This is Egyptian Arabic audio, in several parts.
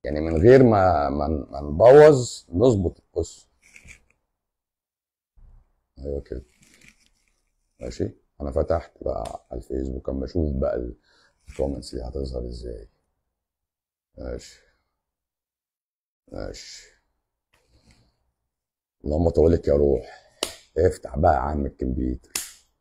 يعني من غير ما ما ما نبوظ نظبط القصه ايوه كده ماشي انا فتحت بقى على الفيسبوك اما اشوف بقى الكومنتس دي هتظهر ازاي ماشي ماشي اللهم طولك يا روح افتح بقى يا عم الكمبيوتر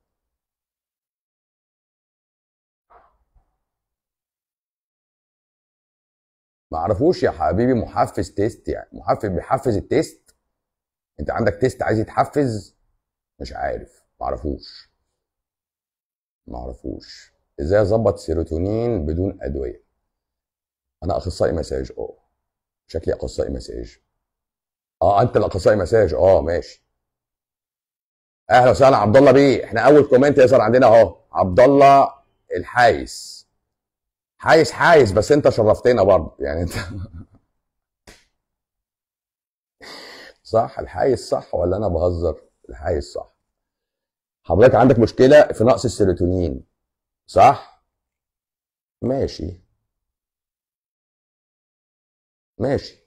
ما اعرفوش يا حبيبي محفز تيست يعني محفز بيحفز التيست انت عندك تيست عايز يتحفز مش عارف ما اعرفوش ما اعرفوش ازاي اظبط سيروتونين بدون ادويه انا اخصائي مساج اه شكلي اخصائي مساج اه انت الاخصائي مساج اه ماشي اهلا وسهلا عبد الله بيه احنا اول كومنت يظهر عندنا اهو عبد الله الحايس حايس حايس بس انت شرفتنا برضه يعني انت صح الحايس صح ولا انا بهزر الحايس صح حضرتك عندك مشكله في نقص السيروتونين صح ماشي ماشي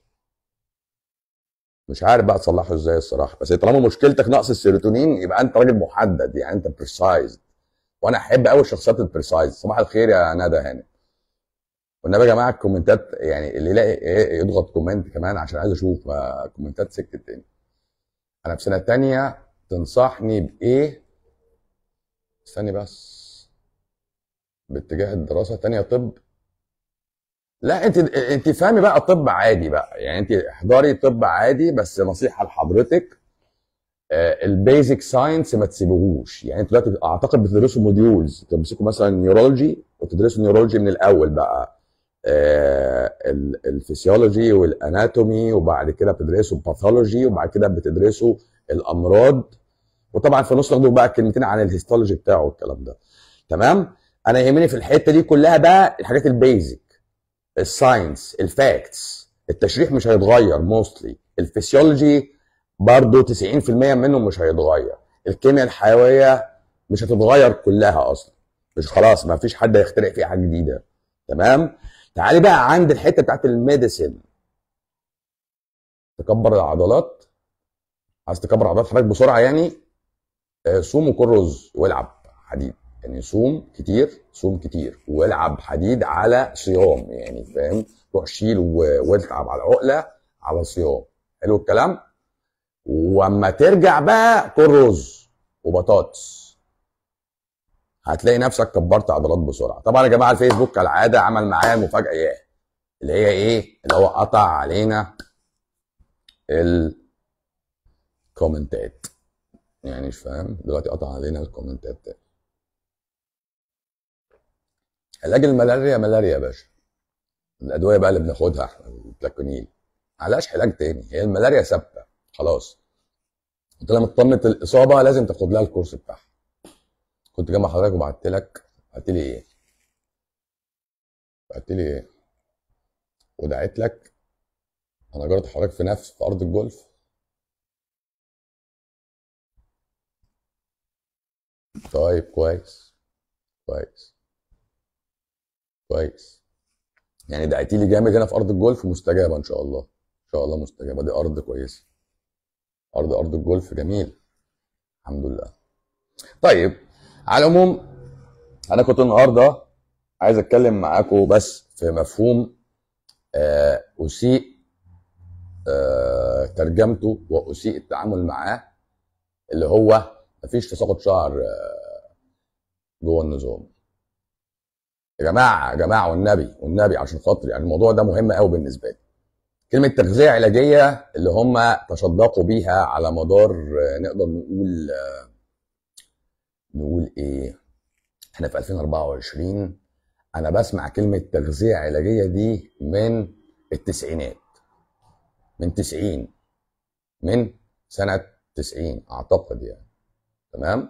مش عارف بقى تصلحه ازاي الصراحه بس طالما مشكلتك نقص السيروتونين يبقى انت راجل محدد يعني انت بريسايز وانا احب قوي الشخصيات البريسايز صباح الخير يا ندى هانم والنبي يا جماعه الكومنتات يعني اللي يلاقي إيه يضغط كومنت كمان عشان عايز اشوف آه، كومنتات سكت تاني انا في سنه تانية تنصحني بايه استني بس باتجاه الدراسه تانية طب لا انت انت فاهمي بقى طب عادي بقى يعني انت احضري طب عادي بس نصيحه لحضرتك البيزك ساينس ما تسيبوهوش يعني انتوا دلوقتي اعتقد بتدرسوا موديولز تمسكوا مثلا نيورولوجي وتدرسوا نيورولوجي من الاول بقى آه، ال- الفسيولوجي والاناتومي وبعد كده بتدرسوا باثولوجي وبعد كده بتدرسوا الامراض وطبعا في النص تاخدوا بقى كلمتين عن الهيستولوجي بتاعه والكلام ده تمام انا يهمني في الحته دي كلها بقى الحاجات البيزك الساينس الفاكتس التشريح مش هيتغير موستلي الفسيولوجي برضه 90% منه مش هيتغير الكيمياء الحيويه مش هتتغير كلها اصلا مش خلاص ما فيش حد هيخترع فيها حاجه جديده تمام تعالي بقى عند الحته بتاعت الميديسن تكبر العضلات عايز تكبر عضلات حضرتك بسرعه يعني آه، صوم وكل رز والعب حديد يعني صوم كتير صوم كتير والعب حديد على صيام يعني فاهم روح شيل و- والعب على عقله على صيام حلو الكلام واما ترجع بقى كل رز وبطاطس هتلاقي نفسك كبرت عضلات بسرعه طبعا يا جماعه الفيسبوك كالعاده عمل معايا المفاجاه ايه اللي هي ايه اللي هو قطع علينا الكومنتات يعني مش فاهم دلوقتي قطع علينا الكومنتات تاني علاج الملاريا ملاريا يا باشا الادويه بقى اللي بناخدها احنا البلاكونيل معلهاش علاج تاني هي الملاريا ثابته خلاص انت لما تطمن الاصابه لازم تاخد لها الكورس بتاعها كنت جنب حضرتك وبعت لك بعت لي ايه بعت لي ايه ودعيت لك انا جرت حضرتك في نفس في ارض الجولف طيب كويس كويس كويس يعني دعيتي لي جامد هنا في ارض الجولف مستجابه ان شاء الله ان شاء الله مستجابه دي ارض كويسه ارض ارض الجولف جميل الحمد لله طيب على العموم انا كنت النهارده عايز اتكلم معاكم بس في مفهوم آه، اسيء آه، ترجمته واسيء التعامل معاه اللي هو مفيش تساقط شعر آه، جوه النظام يا جماعه يا جماعه والنبي والنبي عشان خاطر يعني الموضوع ده مهم قوي بالنسبه لي كلمه تغذيه علاجيه اللي هم تشدقوا بيها على مدار آه، نقدر نقول آه، نقول ايه احنا في 2024 انا بسمع كلمه تغذيه علاجيه دي من التسعينات من 90 من سنه 90 اعتقد يعني تمام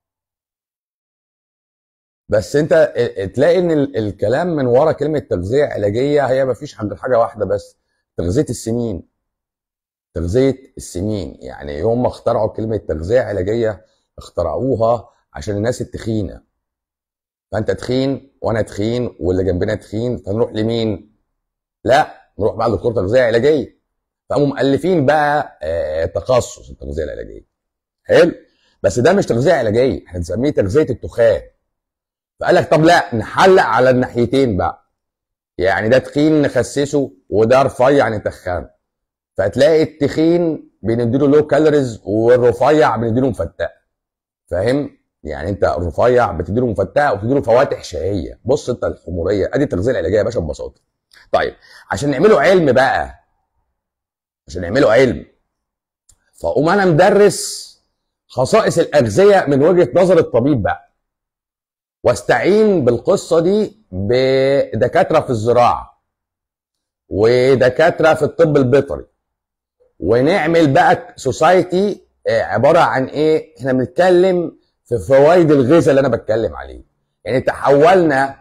بس انت ال- تلاقي ان ال- الكلام من ورا كلمه تغذيه علاجيه هي ما فيش عند حاجه واحده بس تغذيه السمين تغذيه السمين يعني يوم ما اخترعوا كلمه تغذيه علاجيه اخترعوها عشان الناس التخينه فانت تخين وانا تخين واللي جنبنا تخين فنروح لمين لا نروح بقى لدكتور تغذيه علاجيه فقاموا مؤلفين بقى آه، تخصص التغذيه العلاجيه حلو بس ده مش تغذيه علاجيه احنا بنسميه تغذيه التخان فقال لك طب لا نحلق على الناحيتين بقى يعني ده تخين نخسسه وده رفيع نتخنه فتلاقي التخين بنديله لو كالوريز والرفيع بنديله مفتقه فاهم يعني انت الرفيع بتديله مفتقه وبتديله فواتح شهيه بص انت الحموريه ادي التغذيه العلاجيه يا باشا ببساطه طيب عشان نعمله علم بقى عشان نعمله علم فاقوم انا مدرس خصائص الاغذيه من وجهه نظر الطبيب بقى واستعين بالقصه دي بدكاتره في الزراعه ودكاتره في الطب البيطري ونعمل بقى سوسايتي عباره عن ايه احنا بنتكلم في فوائد الغذاء اللي انا بتكلم عليه يعني تحولنا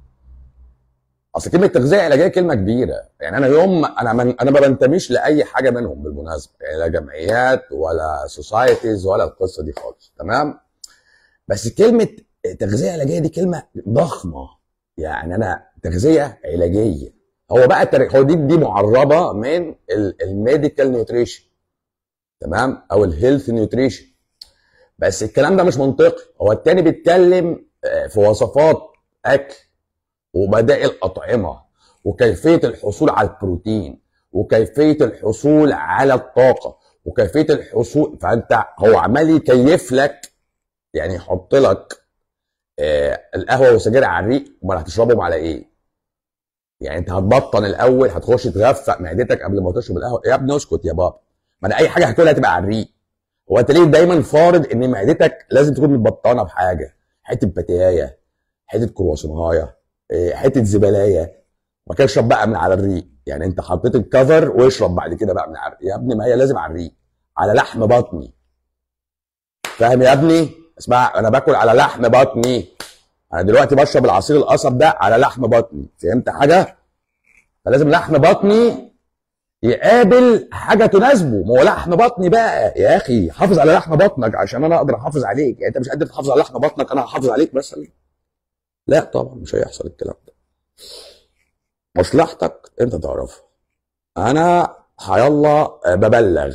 اصل كلمه تغذيه علاجيه كلمه كبيره يعني انا يوم انا من انا ما بنتميش لاي حاجه منهم بالمناسبه يعني لا جمعيات ولا سوسايتيز ولا القصه دي خالص تمام بس كلمه تغذيه علاجيه دي كلمه ضخمه يعني انا تغذيه علاجيه هو بقى التر- هو دي دي معربه من الميديكال نيوتريشن تمام او الهيلث نيوتريشن بس الكلام ده مش منطقي هو التاني بيتكلم آه، في وصفات اكل وبدائل اطعمه وكيفيه الحصول على البروتين وكيفيه الحصول على الطاقه وكيفيه الحصول فانت هو عمال يكيف لك يعني يحط لك آه القهوه والسجاير على الريق امال هتشربهم على ايه؟ يعني انت هتبطن الاول هتخش تغفق معدتك قبل ما تشرب القهوه يا ابني اسكت يا بابا ما انا اي حاجه هاكلها تبقى على الريق هو انت ليه دايما فارض ان معدتك لازم تكون متبطنه بحاجه حته باتيايه حته كرواسونايه إيه، حته زبلايه ما كان اشرب بقى من على الريق يعني انت حطيت الكفر واشرب بعد كده بقى من على الريق يا ابني ما هي لازم على الريق على لحم بطني فاهم يا ابني اسمع انا باكل على لحم بطني انا دلوقتي بشرب العصير القصب ده على لحم بطني فهمت حاجه فلازم لحم بطني يقابل حاجه تناسبه ما هو لحم بطني بقى يا اخي حافظ على لحم بطنك عشان انا اقدر احافظ عليك يعني انت مش قادر تحافظ على لحم بطنك انا هحافظ عليك مثلا لا طبعا مش هيحصل الكلام ده مصلحتك انت تعرفها انا هيلا ببلغ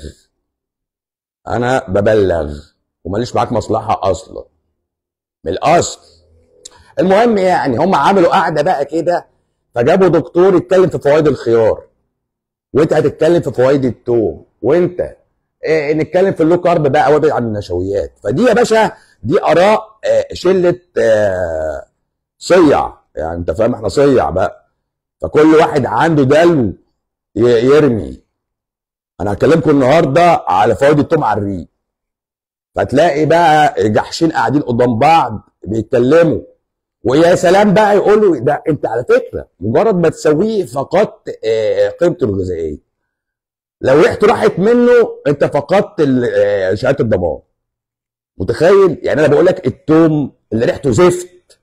انا ببلغ وماليش معاك مصلحه اصلا من الاصل المهم يعني هم عملوا قاعده بقى كده فجابوا دكتور يتكلم في فوائد الخيار وانت هتتكلم في فوائد التوم وانت إيه نتكلم في اللو كارب بقى وابعد عن النشويات فدي يا باشا دي اراء آه، شله آه، صيع يعني انت فاهم احنا صيع بقى فكل واحد عنده دلو ي- يرمي انا هكلمكم النهارده على فوائد التوم على الريق فتلاقي بقى جحشين قاعدين قدام بعض بيتكلموا ويا سلام بقى يقولوا ده انت على فكره مجرد ما تسويه فقدت آه، قيمته الغذائيه لو ريحته راحت منه انت فقدت ال- آه، شهاده الضمان متخيل يعني انا بقول لك التوم اللي ريحته زفت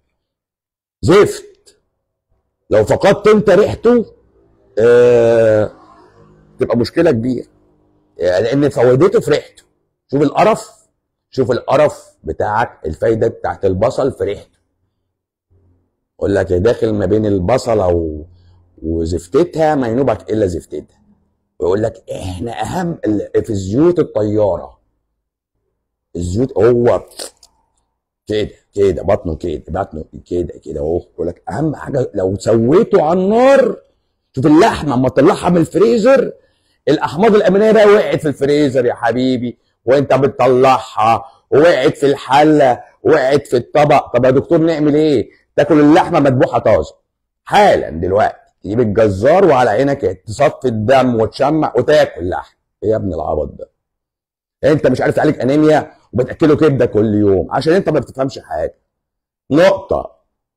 زفت لو فقدت انت ريحته آه تبقى مشكله كبيره يعني لان فوائدته في ريحته شوف القرف شوف القرف بتاعك الفايده بتاعت البصل في ريحته يقول لك داخل ما بين البصله و... وزفتتها ما ينوبك الا زفتتها ويقول لك احنا اهم ال- في الزيوت الطياره الزيوت هو كده كده بطنه كده بطنه كده كده اهو يقول لك اهم حاجه لو سويته على النار شوف اللحمه اما تطلعها من الفريزر الاحماض الامينيه بقى وقعت في الفريزر يا حبيبي وانت بتطلعها وقعت في الحله وقعت في الطبق طب يا دكتور نعمل ايه تاكل اللحمه مذبوحه طازه حالا دلوقتي تجيب الجزار وعلى عينك تصفي الدم وتشمع وتاكل لحم ايه يا ابن العبط ده انت مش عارف تعالج انيميا وبتاكله كبده كل يوم عشان انت ما بتفهمش حاجه نقطه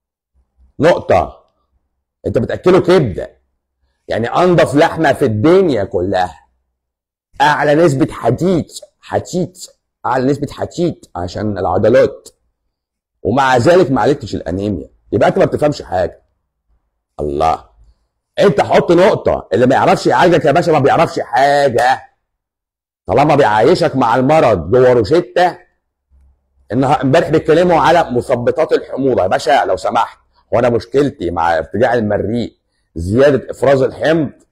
نقطه انت بتاكله كبده يعني انضف لحمه في الدنيا كلها اعلى نسبه حديد حديد اعلى نسبه حديد عشان العضلات ومع ذلك ما عالجتش الانيميا يبقى انت ما بتفهمش حاجه الله انت حط نقطه اللي ما يعرفش يعالجك يا باشا ما بيعرفش حاجه طالما بيعايشك مع المرض جوه روشته النها- امبارح بيتكلموا على مثبطات الحموضه يا باشا لو سمحت وانا مشكلتي مع ارتجاع المريء زياده افراز الحمض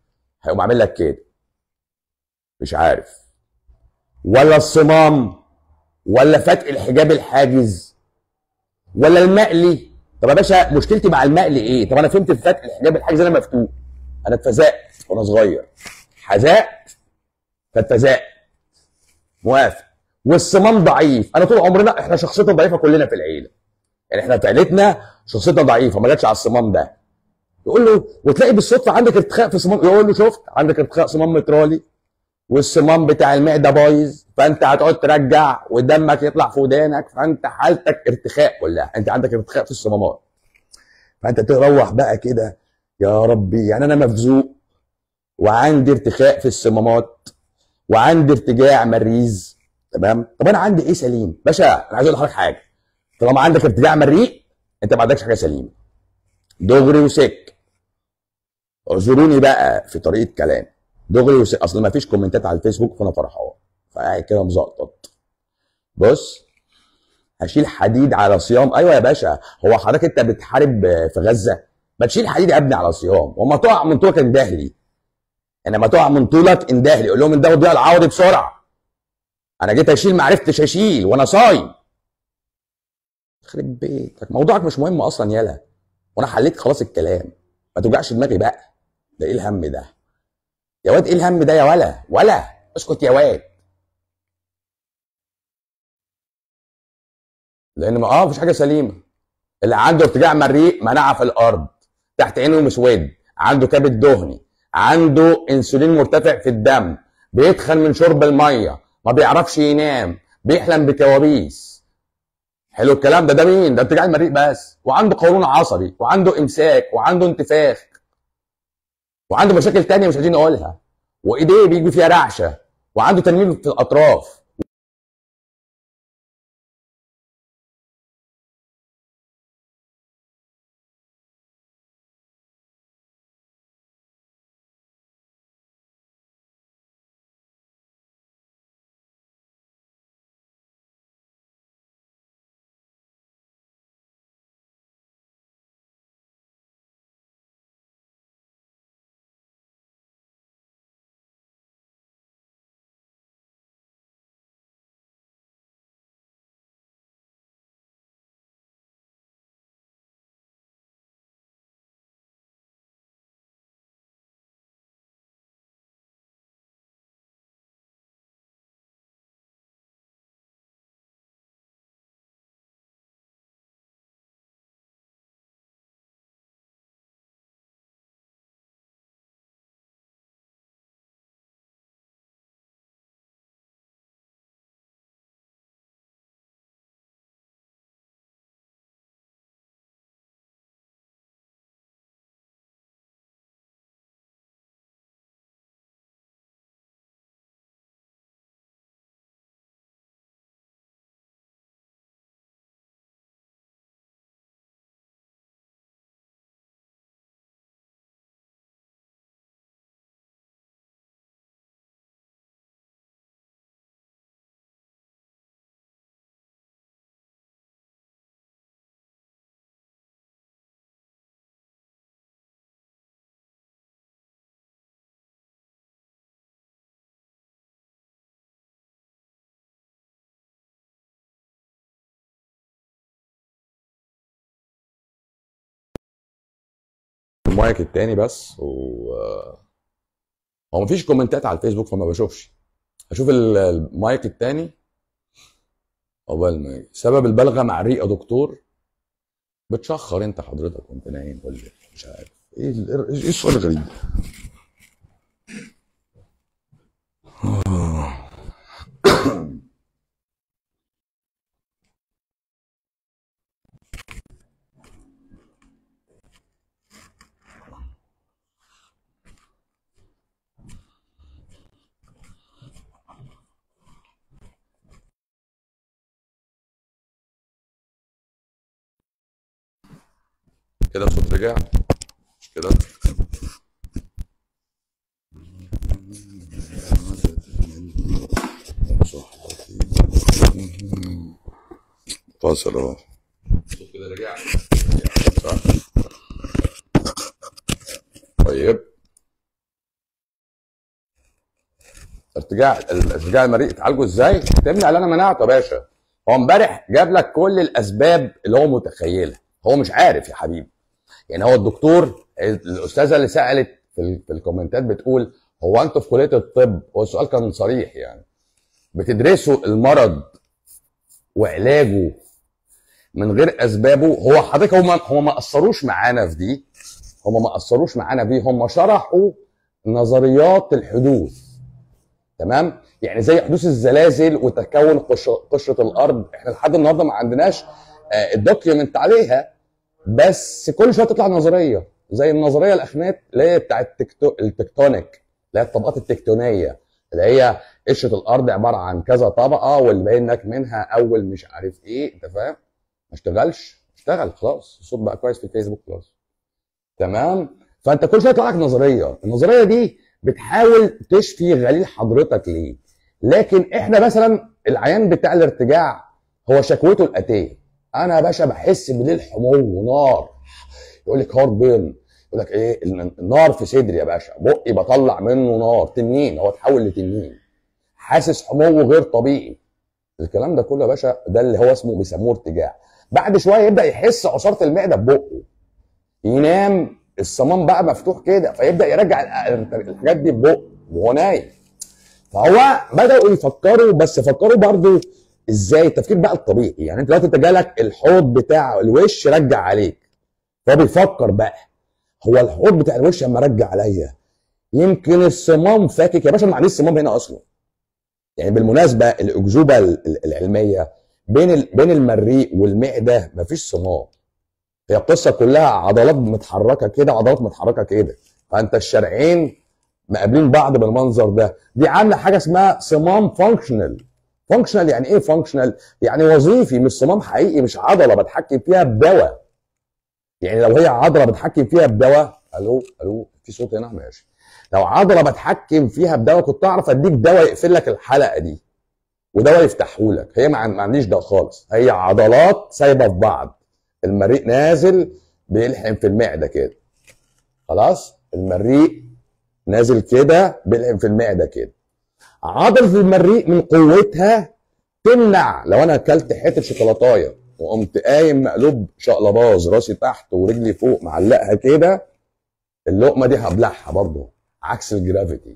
هيقوم عامل لك كده مش عارف ولا الصمام ولا فتق الحجاب الحاجز ولا المقلي طب يا باشا مشكلتي مع المقلي ايه طب انا فهمت في فتق الحجاب الحاجز انا مفتوح انا اتفزقت وانا صغير حزقت فاتفزقت موافق والصمام ضعيف انا طول عمرنا احنا شخصيتنا ضعيفه كلنا في العيله يعني احنا في عيلتنا شخصيتنا ضعيفه ما جاتش على الصمام ده يقول له وتلاقي بالصدفه عندك ارتخاء في صمام يقول له شفت عندك ارتخاء صمام مترالي والصمام بتاع المعده بايظ فانت هتقعد ترجع ودمك يطلع في ودانك فانت حالتك ارتخاء كلها انت عندك ارتخاء في الصمامات فانت تروح بقى كده يا ربي يعني انا مفزوق وعندي ارتخاء في الصمامات وعندي ارتجاع مريز تمام طب انا عندي ايه سليم باشا انا عايز اقول لحضرتك حاجه طالما عندك ارتجاع مريء انت ما عندكش حاجه سليمه دغري وسك اعذروني بقى في طريقه كلام دغري وسك اصل ما فيش كومنتات على الفيسبوك فانا فرحان فقاعد كده مزقطط بص هشيل حديد على صيام ايوه يا باشا هو حضرتك انت بتحارب في غزه ما تشيل حديد يا ابني على صيام وما تقع من طولك اندهلي انما تقع من طولك اندهلي قول لهم اندهوا ضياء العوضي بسرعه انا جيت اشيل ما عرفتش اشيل وانا صايم يخرب بيتك موضوعك مش مهم اصلا يالا وانا حليت خلاص الكلام ما توجعش دماغي بقى ده ايه الهم ده يا واد ايه الهم ده يا ولا ولا اسكت يا واد لان ما اه مفيش حاجه سليمه اللي عنده ارتجاع مريء مناعه في الارض تحت عينه مسود عنده كبد دهني عنده انسولين مرتفع في الدم بيتخن من شرب الميه ما بيعرفش ينام بيحلم بكوابيس حلو الكلام ده ده مين ده ارتجاع المريء بس وعنده قولون عصبي وعنده امساك وعنده انتفاخ وعنده مشاكل تانية مش عايزين نقولها وايديه بيجي فيها رعشه وعنده تنميل في الاطراف المايك التاني بس و هو مفيش كومنتات على الفيسبوك فما بشوفش هشوف ال- المايك التاني عقبال ما يجي. سبب البلغم مع الريق يا دكتور بتشخر انت حضرتك وانت نايم ولا إيه؟ مش عارف ايه ال- ايه السؤال الغريب ده؟ كده الصوت رجع مش كده فاصل اهو الصوت كده رجع صح طيب ارتجاع الارتجاع المريء تعالجه ازاي؟ تمنع اللي انا منعته يا باشا هو امبارح جاب لك كل الاسباب اللي هو متخيلها هو مش عارف يا حبيبي يعني هو الدكتور الاستاذه اللي سالت في, في الكومنتات بتقول هو انتوا في كليه الطب هو السؤال كان صريح يعني بتدرسوا المرض وعلاجه من غير اسبابه هو حضرتك هم هم ما اثروش معانا في دي هم ما اثروش معانا فيه هم شرحوا نظريات الحدوث تمام يعني زي حدوث الزلازل وتكون قشره الارض احنا لحد النهارده ما عندناش الدوكيومنت عليها بس كل شويه تطلع نظريه زي النظريه الاخنات اللي هي بتاعت التكتونيك اللي هي الطبقات التكتونيه اللي هي قشره الارض عباره عن كذا طبقه واللي باين لك منها اول مش عارف ايه انت فاهم ما اشتغلش اشتغل خلاص الصوت بقى كويس في الفيسبوك خلاص تمام فانت كل شويه يطلع لك نظريه النظريه دي بتحاول تشفي غليل حضرتك ليه لكن احنا مثلا العيان بتاع الارتجاع هو شكوته الاتيه انا يا باشا بحس بالليل حمو ونار يقول لك هارد بيرن يقول لك ايه النار في صدري يا باشا بقي بطلع منه نار تنين هو اتحول لتنين حاسس حمو غير طبيعي الكلام ده كله يا باشا ده اللي هو اسمه بيسموه ارتجاع بعد شويه يبدا يحس عصاره المعده ببقه ينام الصمام بقى مفتوح كده فيبدا يرجع الحاجات دي ببقه وهو نايم فهو بداوا يفكروا بس فكروا برضو ازاي التفكير بقى الطبيعي يعني انت دلوقتي انت جالك الحوض بتاع الوش رجع عليك فهو بيفكر بقى هو الحوض بتاع الوش اما رجع عليا يمكن الصمام فاكك يا باشا ما عنديش صمام هنا اصلا يعني بالمناسبه الاكذوبه العلميه بين بين المريء والمعده مفيش صمام هي القصه كلها عضلات متحركه كده وعضلات متحركه كده فانت الشرعين مقابلين بعض بالمنظر ده دي عامله حاجه اسمها صمام فانكشنال فانكشنال يعني ايه فانكشنال يعني وظيفي مش صمام حقيقي مش عضله بتحكم فيها بدواء يعني لو هي عضله بتحكم فيها بدواء الو الو في صوت هنا ماشي لو عضله بتحكم فيها بدواء كنت اعرف اديك دواء يقفل لك الحلقه دي ودواء يفتحه لك هي ما عنديش ده خالص هي عضلات سايبه في بعض المريء نازل بيلحم في المعده كده خلاص المريء نازل كده بيلحم في المعده كده عضله المريء من قوتها تمنع لو انا اكلت حته شوكولاتايه وقمت قايم مقلوب شقلباز راسي تحت ورجلي فوق معلقها كده اللقمه دي هبلعها برضه عكس الجرافيتي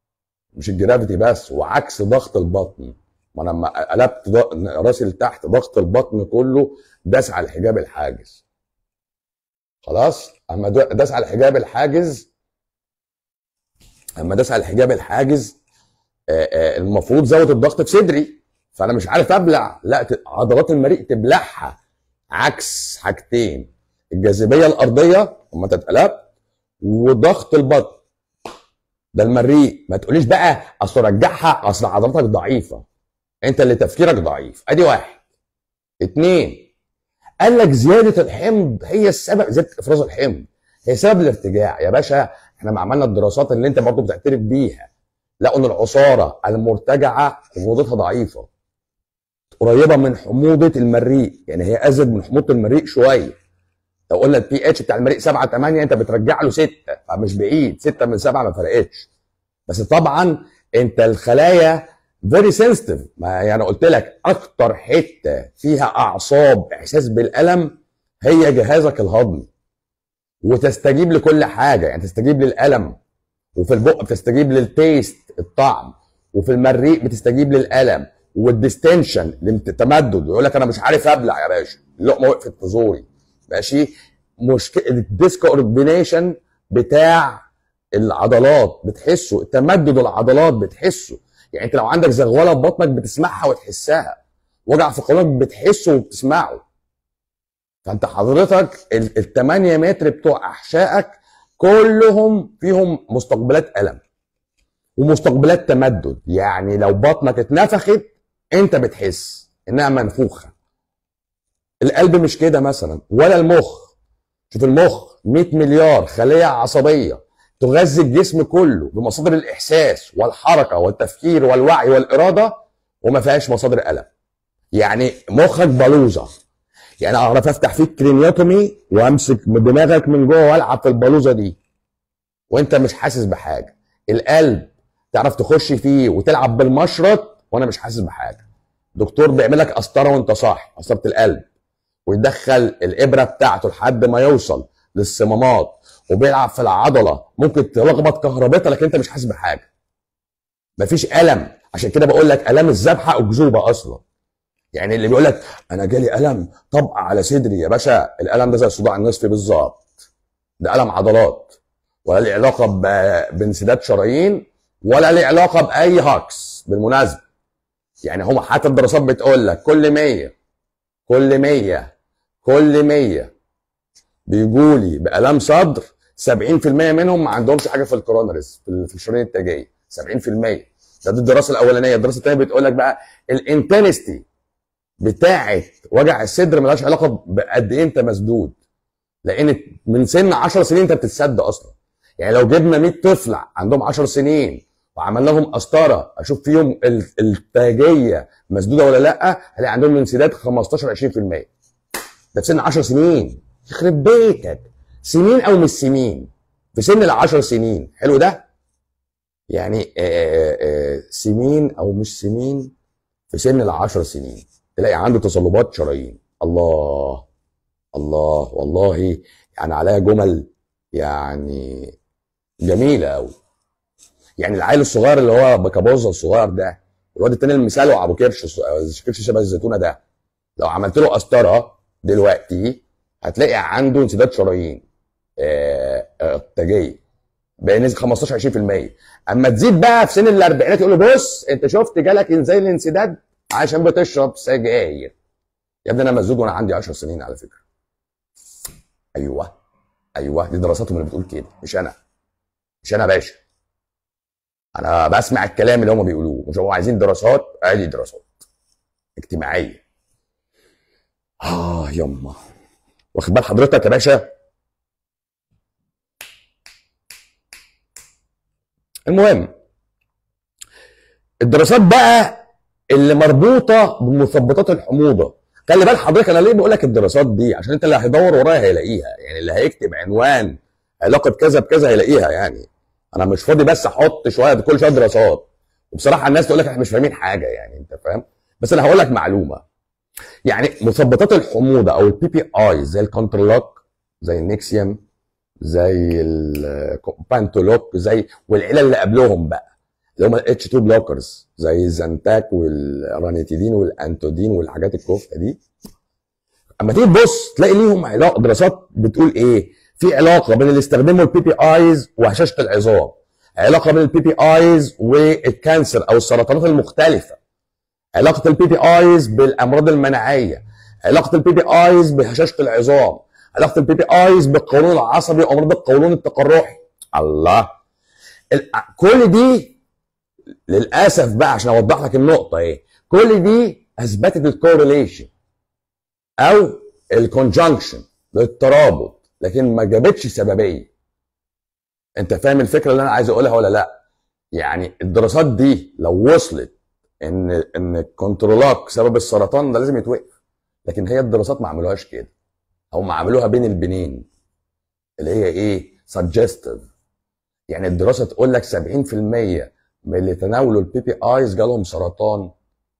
مش الجرافيتي بس وعكس ضغط البطن ما انا لما قلبت راسي لتحت ضغط البطن كله داس على الحجاب الحاجز خلاص اما داس على الحجاب الحاجز اما داس على الحجاب الحاجز المفروض زود الضغط في صدري فانا مش عارف ابلع لا عضلات المريء تبلعها عكس حاجتين الجاذبيه الارضيه اما تتقلب وضغط البطن ده المريء ما تقوليش بقى اصل رجعها اصل عضلاتك ضعيفه انت اللي تفكيرك ضعيف ادي واحد اتنين قال لك زياده الحمض هي السبب زياده افراز الحمض هي سبب الارتجاع يا باشا احنا ما عملنا الدراسات اللي انت برضه بتعترف بيها لقوا ان العصاره المرتجعه حموضتها ضعيفه قريبه من حموضه المريء يعني هي ازيد من حموضه المريء شويه لو قلنا البي اتش بتاع المريء 7 8 انت بترجع له 6 فمش بعيد 6 من 7 ما فرقتش بس طبعا انت الخلايا فيري سنسيتيف ما يعني قلت لك اكتر حته فيها اعصاب احساس بالالم هي جهازك الهضمي وتستجيب لكل حاجه يعني تستجيب للالم وفي البق بتستجيب للتيست الطعم وفي المريء بتستجيب للالم والديستنشن التمدد يقول لك انا مش عارف ابلع يا باشا اللقمه وقفت في زوري ماشي مشكله الديسك اورجنيشن بتاع العضلات بتحسه تمدد العضلات بتحسه يعني انت لو عندك زغوله في بطنك بتسمعها وتحسها وجع في قولونك بتحسه وبتسمعه فانت حضرتك ال 8 متر بتوع احشائك كلهم فيهم مستقبلات الم ومستقبلات تمدد يعني لو بطنك اتنفخت انت بتحس انها منفوخه القلب مش كده مثلا ولا المخ شوف المخ 100 مليار خليه عصبيه تغذي الجسم كله بمصادر الاحساس والحركه والتفكير والوعي والاراده وما فيهاش مصادر الم يعني مخك بلوزه يعني اعرف افتح فيك كرينيوتومي وامسك دماغك من جوه والعب في البلوزه دي وانت مش حاسس بحاجه القلب تعرف تخش فيه وتلعب بالمشرط وانا مش حاسس بحاجه دكتور بيعمل لك قسطره وانت صاحي قسطره القلب ويدخل الابره بتاعته لحد ما يوصل للصمامات وبيلعب في العضله ممكن تلخبط كهربتها لكن انت مش حاسس بحاجه مفيش الم عشان كده بقول لك الام الذبحه اكذوبه اصلا يعني اللي بيقول لك انا جالي الم طبق على صدري يا باشا الالم ده زي الصداع النصفي بالظبط ده الم عضلات ولا له علاقه ب- بانسداد شرايين ولا له علاقه باي هاكس بالمناسبه يعني هم حتى الدراسات بتقول لك كل 100 كل 100 كل 100 بيجوا لي بالام صدر 70% منهم ما عندهمش حاجه في الكورونريز في في الشرايين التاجيه 70% ده دي الدراسه الاولانيه الدراسه الثانيه بتقول لك بقى الانتنستي بتاعه وجع الصدر ملهاش علاقه بقد ايه انت مسدود لان من سن 10 سنين انت بتتسد اصلا يعني لو جبنا 100 طفل عندهم 10 سنين وعملنا لهم قسطره اشوف فيهم ال- التاجيه مسدوده ولا لا هلاقي عندهم انسداد 15 20% ده في سن 10 سنين يخرب بيتك سنين او مش سنين في سن ال 10 سنين حلو ده يعني آه، آه، سنين او مش سنين في سن ال 10 سنين تلاقي عنده تصلبات شرايين الله الله والله يعني عليها جمل يعني جميله قوي يعني العيل الصغير اللي هو بكابوزه الصغير ده الواد التاني المثال ابو كرش الص- كرش شبه الزيتونه ده لو عملت له قسطره دلوقتي هتلاقي عنده انسداد شرايين آه، آه، تاجيه بنسبه 15 20% اما تزيد بقى في سن الاربعينات يقول له بص انت شفت جالك زي الانسداد عشان بتشرب سجاير يا ابني انا مسدود وانا عندي 10 سنين على فكره ايوه ايوه دي دراساتهم اللي بتقول كده مش انا مش انا يا باشا انا بسمع الكلام اللي هم بيقولوه مش هم عايزين دراسات ادي دراسات اجتماعيه اه يما واخد بال حضرتك يا باشا المهم الدراسات بقى اللي مربوطه بمثبطات الحموضه خلي بال حضرتك انا ليه بقول لك الدراسات دي عشان انت اللي هيدور ورايا هيلاقيها يعني اللي هيكتب عنوان علاقه كذا بكذا هيلاقيها يعني انا مش فاضي بس احط شويه كل شويه دراسات وبصراحه الناس تقول لك احنا مش فاهمين حاجه يعني انت فاهم بس انا هقول لك معلومه يعني مثبطات الحموضه او البي بي اي زي الكونترلوك زي النيكسيوم زي البانتولوك زي والعيله اللي قبلهم بقى اللي هم الاتش 2 بلوكرز زي الزنتاك والرانيتيدين والانتودين والحاجات الكفته دي اما تيجي تبص تلاقي ليهم علاقه دراسات بتقول ايه في علاقه بين اللي استخدموا البي بي ايز وهشاشه العظام علاقه بين البي بي ايز والكانسر او السرطانات المختلفه علاقه البي بي ايز بالامراض المناعيه علاقه البي بي ايز بهشاشه العظام علاقه البي بي ايز بالقولون العصبي وامراض القولون التقرحي الله ال- كل دي للاسف بقى عشان اوضح لك النقطه ايه كل دي اثبتت الكورليشن او الكونجنكشن للترابط لكن ما جابتش سببيه انت فاهم الفكره اللي انا عايز اقولها ولا لا يعني الدراسات دي لو وصلت ان ان الكنترولات سبب السرطان ده لازم يتوقف لكن هي الدراسات ما عملوهاش كده هم عملوها بين البنين اللي هي ايه سجستيف يعني الدراسه تقول لك 70% من اللي تناولوا البي بي ايز جالهم سرطان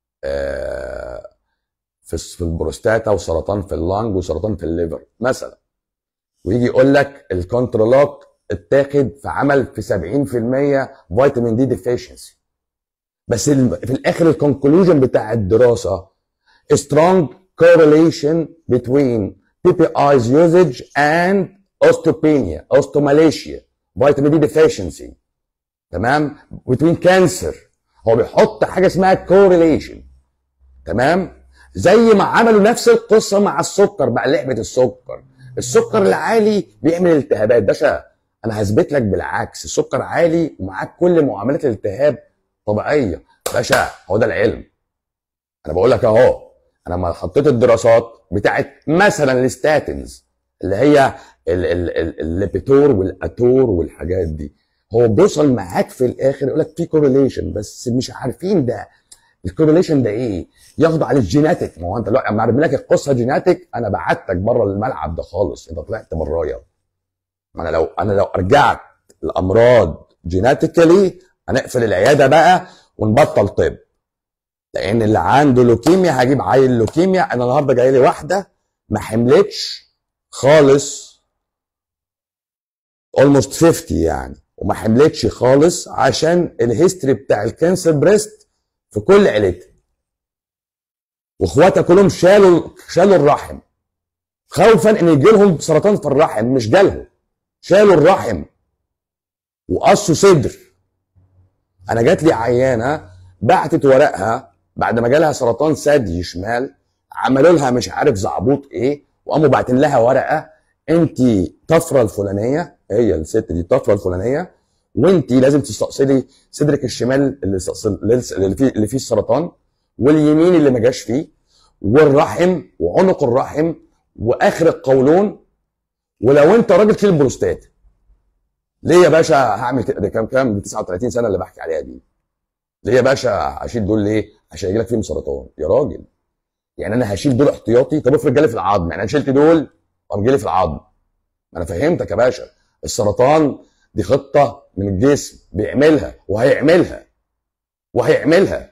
آه، في الس- في البروستاتا وسرطان في اللنج وسرطان في الليفر مثلا ويجي يقول لك الكنترولات اتاخد في عمل في 70% فيتامين دي ديفيشنسي بس ال- في الاخر الكونكلوجن بتاع الدراسه strong correlation between PPI's usage and osteopenia, osteomalacia, vitamin D deficiency تمام between cancer هو بيحط حاجه اسمها correlation تمام زي ما عملوا نفس القصه مع السكر بقى لعبه السكر السكر العالي بيعمل التهابات باشا انا هثبت لك بالعكس السكر عالي ومعاك كل معاملات الالتهاب طبيعيه باشا هو ده العلم انا بقول لك اهو انا لما حطيت الدراسات بتاعت مثلا الستاتنز اللي هي ال- ال- ال- الليبيتور والاتور والحاجات دي هو بيوصل معاك في الاخر يقول لك في كورليشن بس مش عارفين ده الكورليشن ده ايه يخضع للجيناتيك ما هو انت دلوقتي اما ارمي لك القصه جيناتيك انا بعتك بره الملعب ده خالص انت طلعت برايا ما انا لو انا لو ارجعت الامراض جيناتيكالي هنقفل العياده بقى ونبطل طب لان اللي عنده لوكيميا هجيب عيل لوكيميا انا النهارده جاي لي واحده ما حملتش خالص اولموست 50 يعني وما حملتش خالص عشان الهيستوري بتاع الكانسر بريست في كل عيلتها واخواتها كلهم شالوا شالوا الرحم خوفا ان يجي لهم سرطان في الرحم مش جالهم شالوا الرحم وقصوا صدر انا جات لي عيانه بعتت ورقها بعد ما جالها سرطان ثدي شمال عملوا لها مش عارف زعبوط ايه وقاموا باعتين لها ورقه انت طفره الفلانيه هي الست دي الطفره الفلانيه وانت لازم تستأصلي صدرك الشمال اللي استأصل- اللي فيه اللي فيه السرطان واليمين اللي ما جاش فيه والرحم وعنق الرحم واخر القولون ولو انت راجل شيل بروستات ليه يا باشا هعمل كده ده كام كام دي 39 سنه اللي بحكي عليها دي ليه يا باشا هشيل دول ليه عشان يجي لك فيهم سرطان يا راجل يعني انا هشيل دول احتياطي طب افرض جالي في العظم يعني انا شلت دول وقام جالي في العظم ما انا فهمتك يا باشا السرطان دي خطه من الجسم بيعملها وهيعملها وهيعملها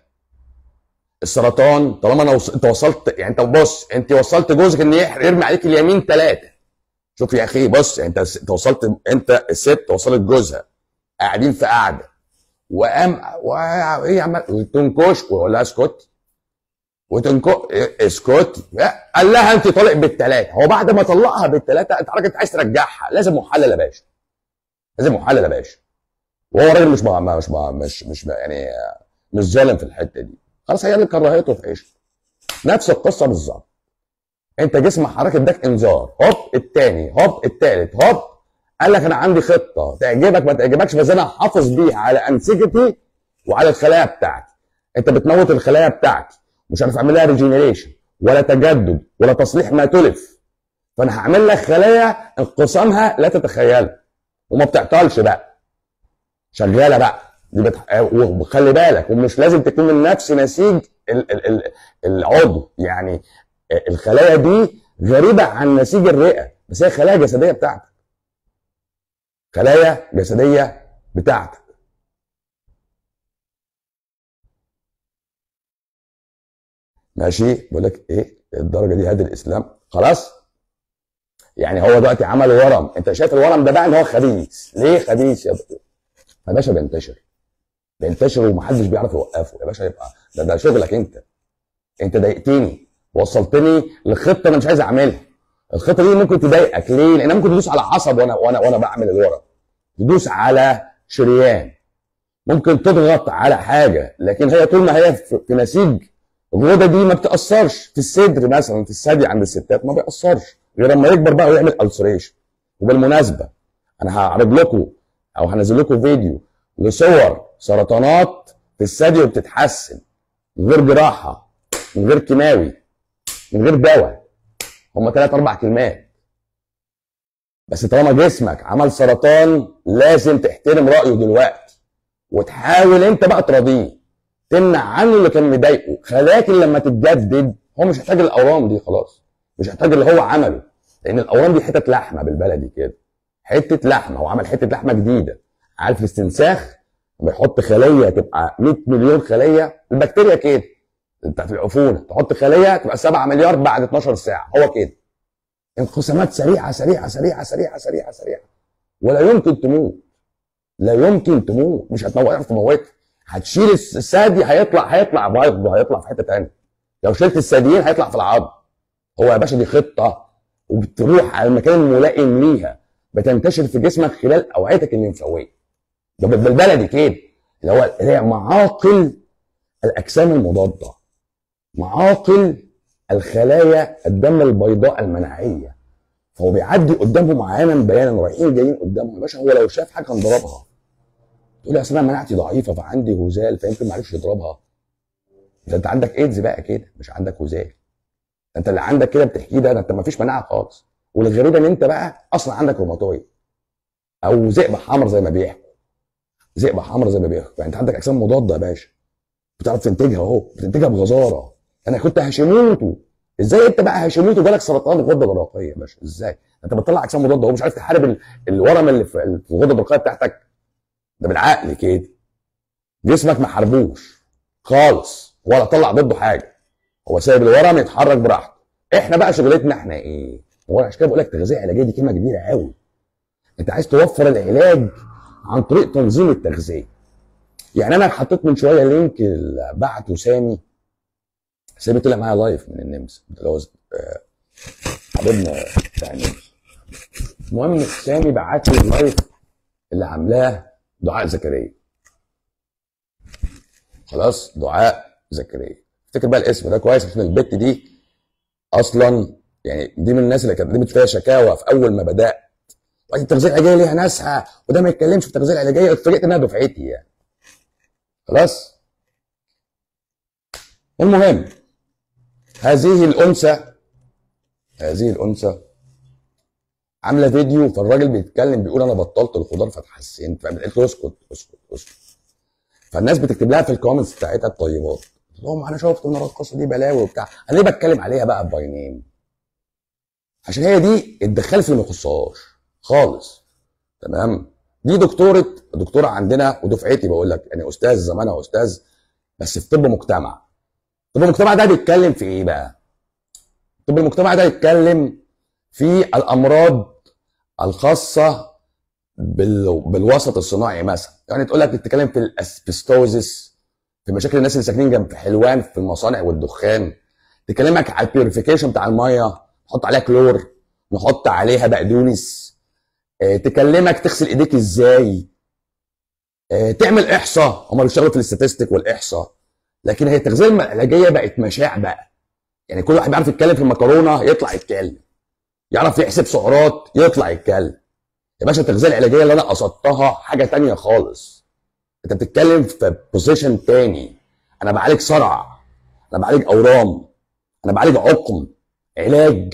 السرطان طالما انا وص... انت وصلت يعني انت بص انت وصلت جوزك ان يح- يرمي عليك اليمين ثلاثه شوف يا اخي بص انت انت وصلت انت الست وصلت جوزها قاعدين في قعده وقام وايه عمال تنكش ويقول لها اسكت وتنكو اسكت قال لها انت طالق بالثلاثه هو بعد ما طلقها بالثلاثه انت حضرتك عايز ترجعها لازم محلل يا باشا لازم محلل يا باشا وهو راجل مش مع مش مع مش مش يعني مش ظالم في الحته دي خلاص هي اللي كرهته في عيشه نفس القصه بالظبط انت جسم حضرتك اداك انذار هوب التاني هوب التالت هوب قال لك انا عندي خطه تعجبك ما تعجبكش بس انا حافظ بيها على انسجتي وعلى الخلايا بتاعتي انت بتموت الخلايا بتاعتي مش عارف اعمل لها ريجينيريشن ولا تجدد ولا تصليح ما تلف فانا هعمل لك خلايا انقسامها لا تتخيلها وما بتعطلش بقى شغاله بقى دي بتح... وخلي بالك ومش لازم تكون من نفس نسيج ال... ال... ال... العضو يعني الخلايا دي غريبه عن نسيج الرئه بس هي خلايا جسديه بتاعتك خلايا جسديه بتاعتك ماشي بقول لك ايه الدرجه دي هادي الاسلام خلاص يعني هو دلوقتي عمل ورم انت شايف الورم ده بقى ان هو خبيث ليه خبيث يا باشا يا باشا بينتشر بينتشر ومحدش بيعرف يوقفه يا باشا يبقى ده ده شغلك انت انت ضايقتني وصلتني لخطه انا مش عايز اعملها الخطه دي ممكن تضايقك ليه؟ لان ممكن تدوس على عصب وانا وانا وانا بعمل الورم تدوس على شريان ممكن تضغط على حاجه لكن هي طول ما هي في في نسيج الغده دي ما بتاثرش في الصدر مثلا في الثدي عند الستات ما بيأثرش غير لما يكبر بقى ويعمل السريشن وبالمناسبه انا هعرض لكم او هنزل لكم فيديو لصور سرطانات في الثدي وبتتحسن من غير جراحه من غير كيماوي من غير دواء هم ثلاث اربع كلمات بس طالما جسمك عمل سرطان لازم تحترم رايه دلوقتي وتحاول انت بقى تراضيه تمنع عنه اللي كان مضايقه خلاك لما تتجدد هو مش محتاج الاورام دي خلاص مش محتاج اللي هو عمله لان الاورام دي حتت لحمه بالبلدي كده حته لحمه هو عمل حته لحمه جديده عارف الاستنساخ بيحط خليه تبقى 100 مليون خليه البكتيريا كده بتاعت العفونه تحط خليه تبقى 7 مليار بعد 12 ساعه هو كده انقسامات سريعه سريعه سريعه سريعه سريعه سريعه ولا يمكن تموت لا يمكن تموت مش هتعرف تموت هتشيل الثدي هيطلع هيطلع برضه هيطلع في حته ثانيه لو شلت الثديين هيطلع في العظم هو يا باشا دي خطه وبتروح على المكان الملائم ليها بتنتشر في جسمك خلال اوعيتك الليمفاويه ده بالبلدي كده اللي هو اللي هي معاقل الاجسام المضاده معاقل الخلايا الدم البيضاء المناعيه فهو بيعدي قدامهم عيانا بيانا رايحين جايين قدامهم يا باشا هو لو شاف حاجه هنضربها تقول لي اصل انا مناعتي ضعيفه فعندي هزال فيمكن ما عرفش يضربها ده انت عندك ايدز بقى كده مش عندك هزال ده انت اللي عندك كده بتحكيه ده, ده انت ما فيش مناعه خالص والغريب ان انت بقى اصلا عندك روماتويد او ذئبه حمر زي ما بيحكوا ذئبه حمر زي ما بيحكوا يعني انت عندك اجسام مضاده يا باشا بتعرف تنتجها اهو بتنتجها بغزاره انا كنت هاشيموتو ازاي انت بقى هاشيموتو جالك سرطان الغده الدرقيه يا باشا ازاي انت بتطلع اجسام مضاده اهو مش عارف تحارب ال- الورم اللي في الغده الدرقيه بتاعتك ده بالعقل كده جسمك ما حاربوش خالص ولا طلع ضده حاجه هو سايب الورم يتحرك براحته احنا بقى شغلتنا احنا ايه هو عشان كده بقول لك تغذيه علاجيه دي كلمه كبيره قوي انت عايز توفر العلاج عن طريق تنظيم التغذيه يعني انا حطيت من شويه لينك اللي بعته سامي سامي طلع معايا لايف من النمسا اللي هو آه، حبيبنا بتاع النمسا المهم سامي بعت لي اللايف اللي عاملاه دعاء زكريا خلاص دعاء زكريا افتكر بقى الاسم ده كويس عشان البت دي اصلا يعني دي من الناس اللي كانت قدمت فيها شكاوى في اول ما بدات وقت التغذيه العلاجيه ليها ناسها وده ما يتكلمش في التغذيه العلاجيه اتفاجئت انها دفعتي يعني خلاص المهم هذه الانثى هذه الانثى عامله فيديو فالراجل بيتكلم بيقول انا بطلت الخضار فاتحسنت فقلت له اسكت اسكت اسكت فالناس بتكتب لها في الكومنتس بتاعتها الطيبات قلت لهم انا شفت ان القصه دي بلاوي وبتاع انا ليه بتكلم عليها بقى باي نيم عشان هي دي اتدخلت في اللي ما يخصهاش خالص تمام دي دكتوره دكتوره عندنا ودفعتي بقول لك يعني استاذ زمانها استاذ بس في طب مجتمع طب المجتمع ده بيتكلم في ايه بقى طب المجتمع ده بيتكلم في الامراض الخاصه بال... بالوسط الصناعي مثلا يعني تقول لك بتتكلم في الاسبستوزس في مشاكل الناس اللي ساكنين جنب حلوان في المصانع والدخان تكلمك على البيوريفيكيشن بتاع الميه نحط عليها كلور نحط عليها بقدونس اه تكلمك تغسل ايديك ازاي اه تعمل احصاء هم بيشتغلوا في الاستاتستيك والاحصاء لكن هي التغذيه العلاجيه بقت مشاع بقى يعني كل واحد بيعرف يتكلم في المكرونه يطلع يتكلم يعرف يحسب سعرات يطلع يتكلم يا باشا التغذيه العلاجيه اللي انا قصدتها حاجه تانية خالص انت بتتكلم في بوزيشن تاني انا بعالج صرع انا بعالج اورام انا بعالج عقم علاج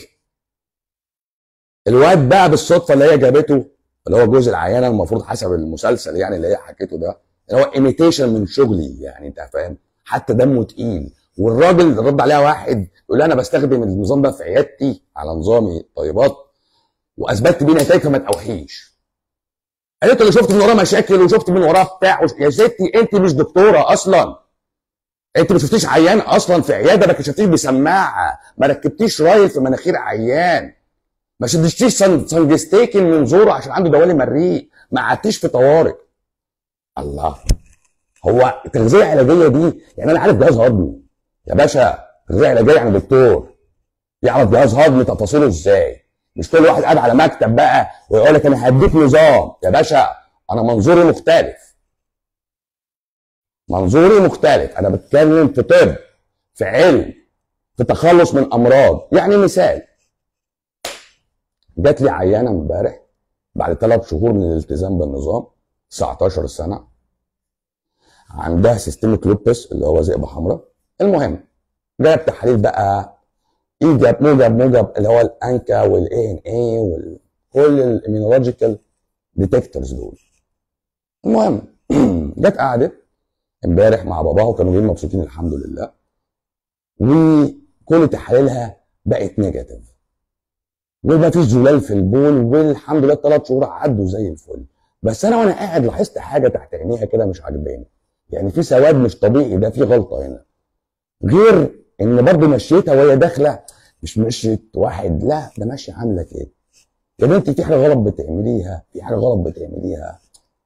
الواد بقى بالصدفه اللي هي جابته اللي هو جوز العيانه المفروض حسب المسلسل يعني اللي هي حكيته ده اللي هو ايميتيشن من شغلي يعني انت فاهم حتى دمه تقيل والراجل رد عليها واحد يقول لها انا بستخدم النظام ده في عيادتي على نظامي طيبات واثبتت بيه نتائج فما توحيش قالت له شفت من وراه مشاكل وشفت من وراه بتاع يا ستي انت مش دكتوره اصلا انت ما شفتيش عيان اصلا في عياده ما كشفتيش بسماعه ما ركبتيش رايل في مناخير عيان ما شدتيش سنجستيكن من زوره عشان عنده دوالي مريء ما قعدتيش في طوارئ الله هو التغذيه العلاجيه دي يعني انا عارف جهاز هضمي يا باشا التغذيه العلاجيه يعني دكتور يعرف جهاز هضمي تفاصيله ازاي مش كل واحد قاعد على مكتب بقى ويقول لك انا هديك نظام يا باشا انا منظوري مختلف منظوري مختلف انا بتكلم في طب في علم في تخلص من امراض يعني مثال جات لي عيانه امبارح بعد ثلاث شهور من الالتزام بالنظام 19 سنه عندها سيستميك لوبس اللي هو ذئبه حمراء المهم جايب تحاليل بقى ايجاب موجب موجب اللي هو الانكا والاي ان اي وكل الاميونولوجيكال ديتكتورز دول المهم جت قعدت امبارح مع باباها وكانوا جايين مبسوطين الحمد لله وكل تحاليلها بقت نيجاتيف وما فيش زلال في البول والحمد لله الثلاث شهور عدوا زي الفل بس انا وانا قاعد لاحظت حاجه تحت عينيها كده مش عاجباني يعني في سواد مش طبيعي ده في غلطه هنا غير ان برضه مشيتها وهي داخله مش مشيت واحد لا ده ماشيه عامله كده يا بنتي في حاجه غلط بتعمليها في حاجه غلط بتعمليها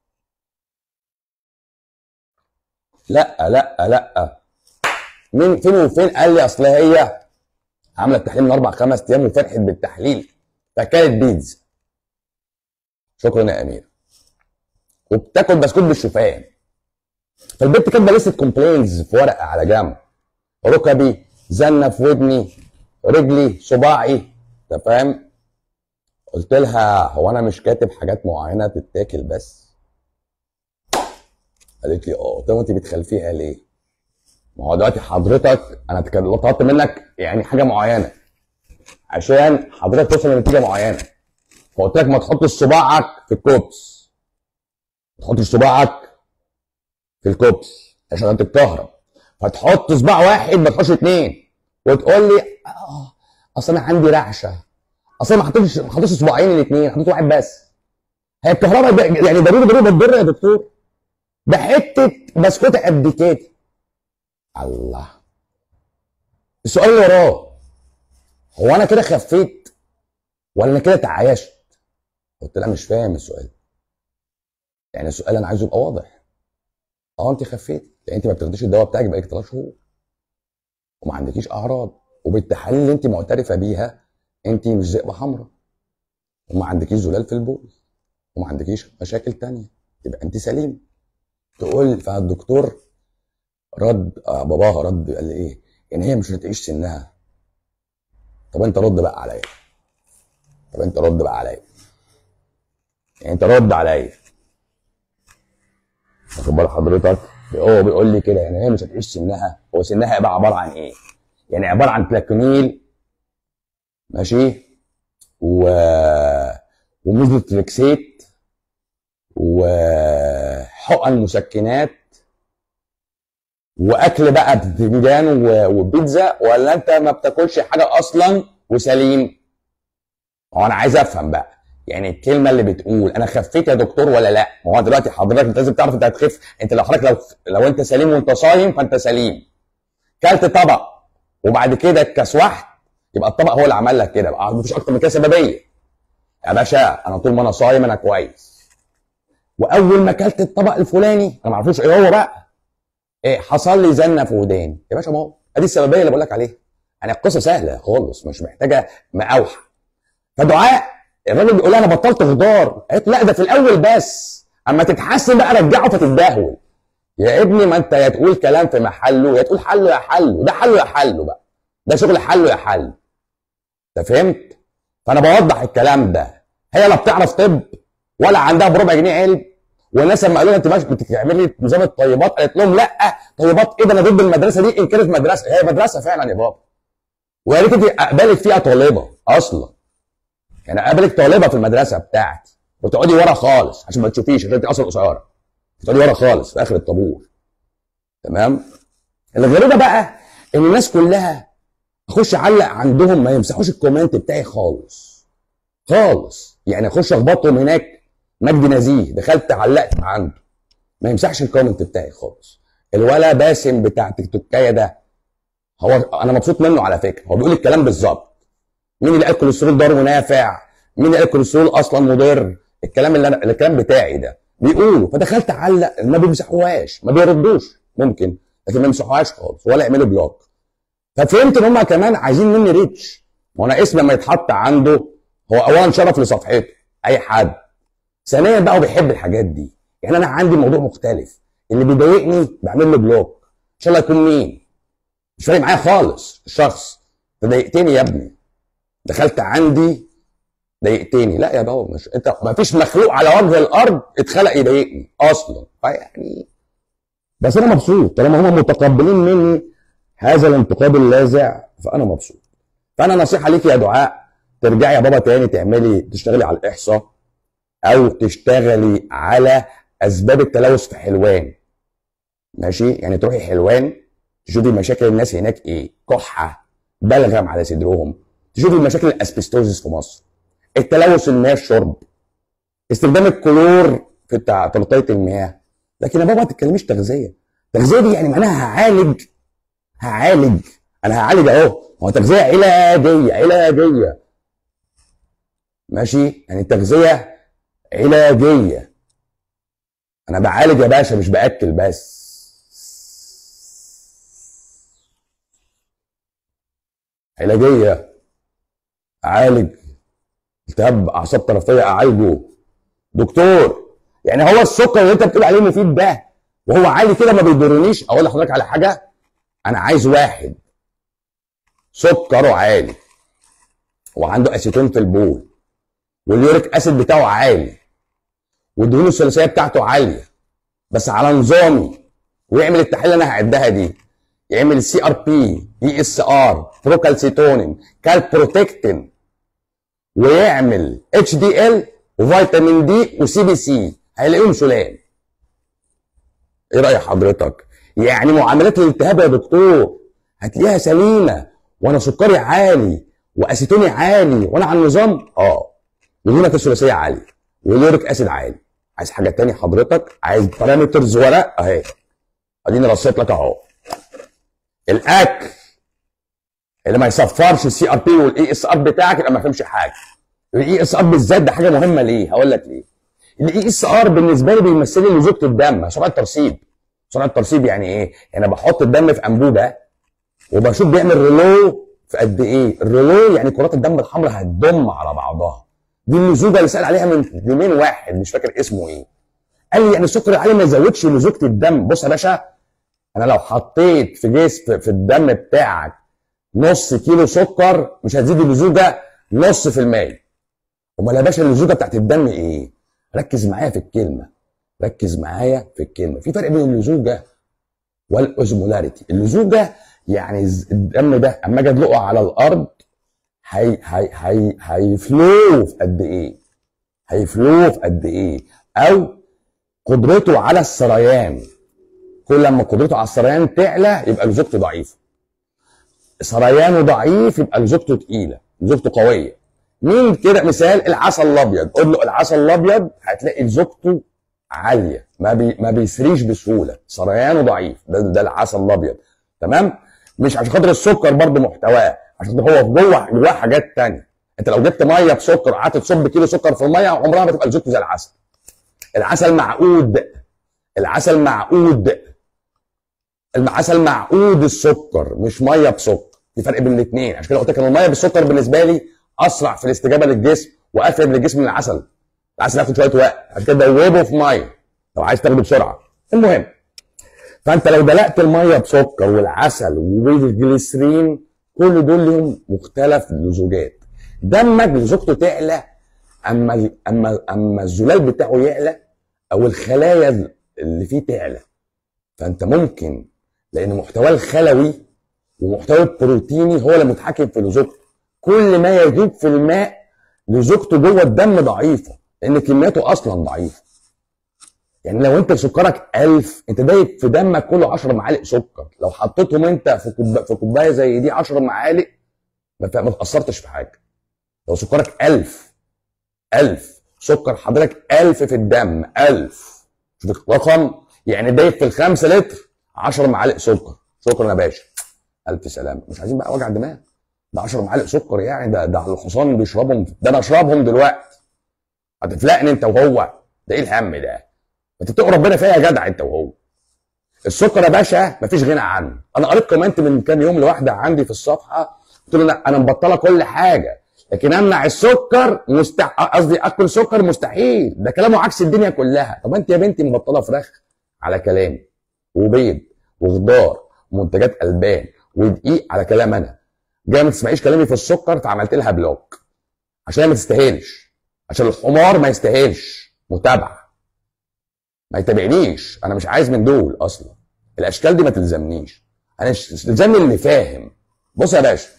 لا لا لا مين فين وفين قال لي اصل هي عملت تحليل من اربع خمس ايام وفرحت بالتحليل فكانت بيتزا شكرا يا امير وبتاكل بسكوت بالشوفان فالبنت كاتبه لسه كومبلينز في ورقه على جنب ركبي زنه في ودني رجلي صباعي انت فاهم قلت لها هو انا مش كاتب حاجات معينه تتاكل بس قالت لي اه قلت لها انت بتخلفيها ليه ما هو دلوقتي حضرتك انا طلبت منك يعني حاجه معينه عشان حضرتك توصل لنتيجه معينه فقلت لك ما تحطش صباعك في الكوبس ما تحطش صباعك في الكوبس عشان تتكهرب فتحط صباع واحد ما تحطش اثنين وتقول لي اه اصل انا عندي رعشه اصل انا ما حطيتش ما حطيتش صباعين الاثنين حطيت واحد بس هي الكهرباء يعني ضروري ضروري بتضر يا دكتور بحته بسكوت قد كده الله السؤال اللي وراه هو انا كده خفيت ولا انا كده تعايشت قلت لا مش فاهم السؤال يعني السؤال انا عايزه يبقى واضح اه انت خفيت يعني انت ما بتاخديش الدواء بتاعك بقالك ثلاث شهور وما عندكيش اعراض وبالتحاليل اللي انت معترفه بيها انت مش ذئبه حمراء وما عندكيش زلال في البول وما عندكيش مشاكل تانية يبقى انت سليم تقول فالدكتور رد آه باباها رد قال لي ايه يعني هي مش هتعيش سنها طب انت رد بقى عليا طب انت رد بقى عليا يعني انت رد عليا واخد بال حضرتك هو بيقول لي كده يعني هي مش هتعيش سنها هو سنها هيبقى عباره عن ايه يعني عباره عن تلاكونيل ماشي و وميزوتريكسيت وحقن مسكنات واكل بقى بتنجان و- وبيتزا ولا انت ما بتاكلش حاجه اصلا وسليم هو انا عايز افهم بقى يعني الكلمه اللي بتقول انا خفيت يا دكتور ولا لا ما هو دلوقتي حضرتك انت لازم تعرف انت هتخف انت لو حضرتك لو لو انت سليم وانت صايم فانت سليم كلت طبق وبعد كده اتكسوحت يبقى الطبق هو اللي عمل لك كده بقى مفيش اكتر من كده سببيه يا باشا انا طول ما انا صايم انا كويس واول ما اكلت الطبق الفلاني انا ما اعرفوش ايه هو بقى ايه حصل لي زنه في وداني يا باشا ما هو ادي السببيه اللي بقول لك عليها يعني القصه سهله خالص مش محتاجه مقاوحه فدعاء الراجل بيقول لها انا بطلت خضار قالت لا ده في الاول بس اما تتحسن بقى رجعه فتتدهول يا ابني ما انت يا تقول كلام في محله يا تقول حله يا حله ده حله يا حله بقى ده شغل حله يا حل انت فهمت فانا بوضح الكلام ده هي لا بتعرف طب ولا عندها بربع جنيه علم والناس لما قالوا لها انت مش بتعملي نظام الطيبات قالت لهم لا طيبات ايه ده انا ضد المدرسه دي ان كانت مدرسه هي مدرسه فعلا يا بابا ويا ريت انت اقبلك فيها طالبه اصلا يعني اقبلك طالبه في المدرسه بتاعتي وتقعدي ورا خالص عشان ما تشوفيش عشان انت اصلا قصيره تقعدي ورا خالص في اخر الطابور تمام الغريبه بقى ان الناس كلها اخش اعلق عندهم ما يمسحوش الكومنت بتاعي خالص خالص يعني اخش اخبطهم هناك مجدي نزيه دخلت علقت عنده ما يمسحش الكومنت بتاعي خالص الولا باسم بتاع تيك توكايه ده هو انا مبسوط منه على فكره هو بيقول الكلام بالظبط مين اللي قال الكوليسترول ضار ونافع مين اللي قال الكوليسترول اصلا مضر الكلام اللي انا الكلام بتاعي ده بيقولوا فدخلت اعلق ما بيمسحوهاش ما بيردوش ممكن لكن ما يمسحوهاش خالص ولا يعملوا بلوك ففهمت ان هم كمان عايزين مني ريتش ما انا اسمي لما يتحط عنده هو اولا شرف لصفحته اي حد ثانيا بقى هو بيحب الحاجات دي يعني انا عندي موضوع مختلف اللي بيضايقني بعمل له بلوك ان شاء الله يكون مين مش فارق معايا خالص الشخص ده ضايقتني يا ابني دخلت عندي ضايقتني لا يا بابا مش انت ما فيش مخلوق على وجه الارض اتخلق يضايقني اصلا فيعني بس انا مبسوط طالما هم متقبلين مني هذا الانتقاد اللاذع فانا مبسوط فانا نصيحه ليك يا دعاء ترجعي يا بابا تاني تعملي تشتغلي على الاحصاء او تشتغلي على اسباب التلوث في حلوان ماشي يعني تروحي حلوان تشوفي مشاكل الناس هناك ايه كحه بلغم على صدرهم تشوفي مشاكل الاسبستوزيس في مصر التلوث المياه الشرب استخدام الكلور في تع- تغطيه المياه لكن يا بابا ما تتكلميش تغذيه التغذيه دي يعني معناها هعالج هعالج انا هعالج اهو هو تغذيه علاجيه علاجيه ماشي يعني تغذيه علاجيه انا بعالج يا باشا مش باكل بس علاجيه اعالج التهاب اعصاب طرفيه اعالجه دكتور يعني هو السكر اللي انت بتقول عليه مفيد ده وهو عالي كده ما بيضرنيش اقول لحضرتك على حاجه انا عايز واحد سكره عالي وعنده اسيتون في البول واليوريك اسيد بتاعه عالي والدهون الثلاثيه بتاعته عاليه بس على نظامي ويعمل التحاليل اللي انا هعدها دي يعمل سي ار بي اي اس ار بروكالسيتونين كالبروتكتين ويعمل اتش دي ال وفيتامين دي وسي بي سي هيلاقيهم سلام ايه راي حضرتك يعني معاملات الالتهاب يا دكتور هتلاقيها سليمه وانا سكري عالي واسيتوني عالي وانا على النظام اه ودهونك الثلاثيه عاليه واليوريك اسيد عالي عايز حاجه تاني حضرتك عايز بارامترز ورق اهي اديني رصيت لك اهو الاكل اللي ما يصفرش السي ار بي والاي اس ار بتاعك يبقى ما فهمش حاجه الاي اس ار بالذات ده حاجه مهمه ليه هقول لك ليه الاي اس ار بالنسبه لي بيمثل لي لزوجه الدم سرعه ترسيب سرعه ترسيب يعني ايه يعني بحط الدم في انبوبه وبشوف بيعمل ريلو في قد ايه الريلو يعني كرات الدم الحمراء هتضم على بعضها دي اللزوجه اللي سال عليها من يومين واحد مش فاكر اسمه ايه قال لي يعني السكر العالي ما يزودش لزوجه الدم بص يا باشا انا لو حطيت في جسم في الدم بتاعك نص كيلو سكر مش هتزيد اللزوجه نص في المية امال يا باشا اللزوجه بتاعت الدم ايه ركز معايا في الكلمه ركز معايا في الكلمه في فرق بين اللزوجه والاوزمولاريتي اللزوجه يعني الدم ده اما اجي ادلقه على الارض هي هي هي هيفلو في قد ايه هيفلو في قد ايه او قدرته على السريان كل ما قدرته على السريان تعلى يبقى لزوجته ضعيفه سريانه ضعيف يبقى لزوجته تقيله لزوجته قويه مين كده مثال العسل الابيض قول له العسل الابيض هتلاقي لزوجته عاليه ما بي ما بيسريش بسهوله سريانه ضعيف ده ده العسل الابيض تمام مش عشان خاطر السكر برضه محتواه عشان هو جوه جواه حاجات تانية انت لو جبت ميه بسكر وقعدت تصب كيلو سكر في الميه عمرها ما تبقى لزوجته زي العسل العسل معقود العسل معقود العسل معقود السكر مش ميه بسكر في فرق بين الاثنين عشان كده قلت لك ان الميه بالسكر بالنسبه لي اسرع في الاستجابه للجسم وافيد للجسم من العسل العسل ياخد شويه وقت عشان كده دوبه في ميه لو عايز تاخده بسرعه المهم فانت لو دلقت الميه بسكر والعسل والجليسرين كل دول لهم مختلف لزوجات دمك لزوجته تعلى اما اما اما الزلال بتاعه يعلى او الخلايا اللي فيه تعلى فانت ممكن لان محتواه الخلوي ومحتواه البروتيني هو اللي متحكم في لزوجته كل ما يذوب في الماء لزوجته جوه الدم ضعيفه لان كمياته اصلا ضعيفه يعني لو انت سكرك 1000 انت دايب في دمك كله 10 معالق سكر لو حطيتهم انت في كوبايه في كوبايه زي دي 10 معالق ما ما تاثرتش في حاجه لو سكرك 1000 1000 سكر حضرتك 1000 في الدم 1000 شوف الرقم يعني دايب في الخمسة لتر 10 معالق سكر شكرا يا باشا الف سلامه مش عايزين بقى وجع دماغ ده 10 معالق سكر يعني ده ده على الحصان بيشربهم ده انا اشربهم دلوقتي هتفلقني انت وهو ده ايه الهم ده انت بتقوا ربنا فيها يا جدع انت وهو السكر يا باشا مفيش غنى عنه انا قريت كومنت من كام يوم لواحده عندي في الصفحه قلت له لا انا مبطله كل حاجه لكن امنع السكر مستح قصدي اكل سكر مستحيل ده كلامه عكس الدنيا كلها طب انت يا بنتي مبطله فراخ على كلامي وبيض وخضار ومنتجات البان ودقيق على كلام انا جايه ما تسمعيش كلامي في السكر فعملت لها بلوك عشان هي ما تستاهلش عشان الحمار ما يستاهلش متابعه ما يتابعنيش انا مش عايز من دول اصلا الاشكال دي ما تلزمنيش انا تلزمني اللي فاهم بص يا باشا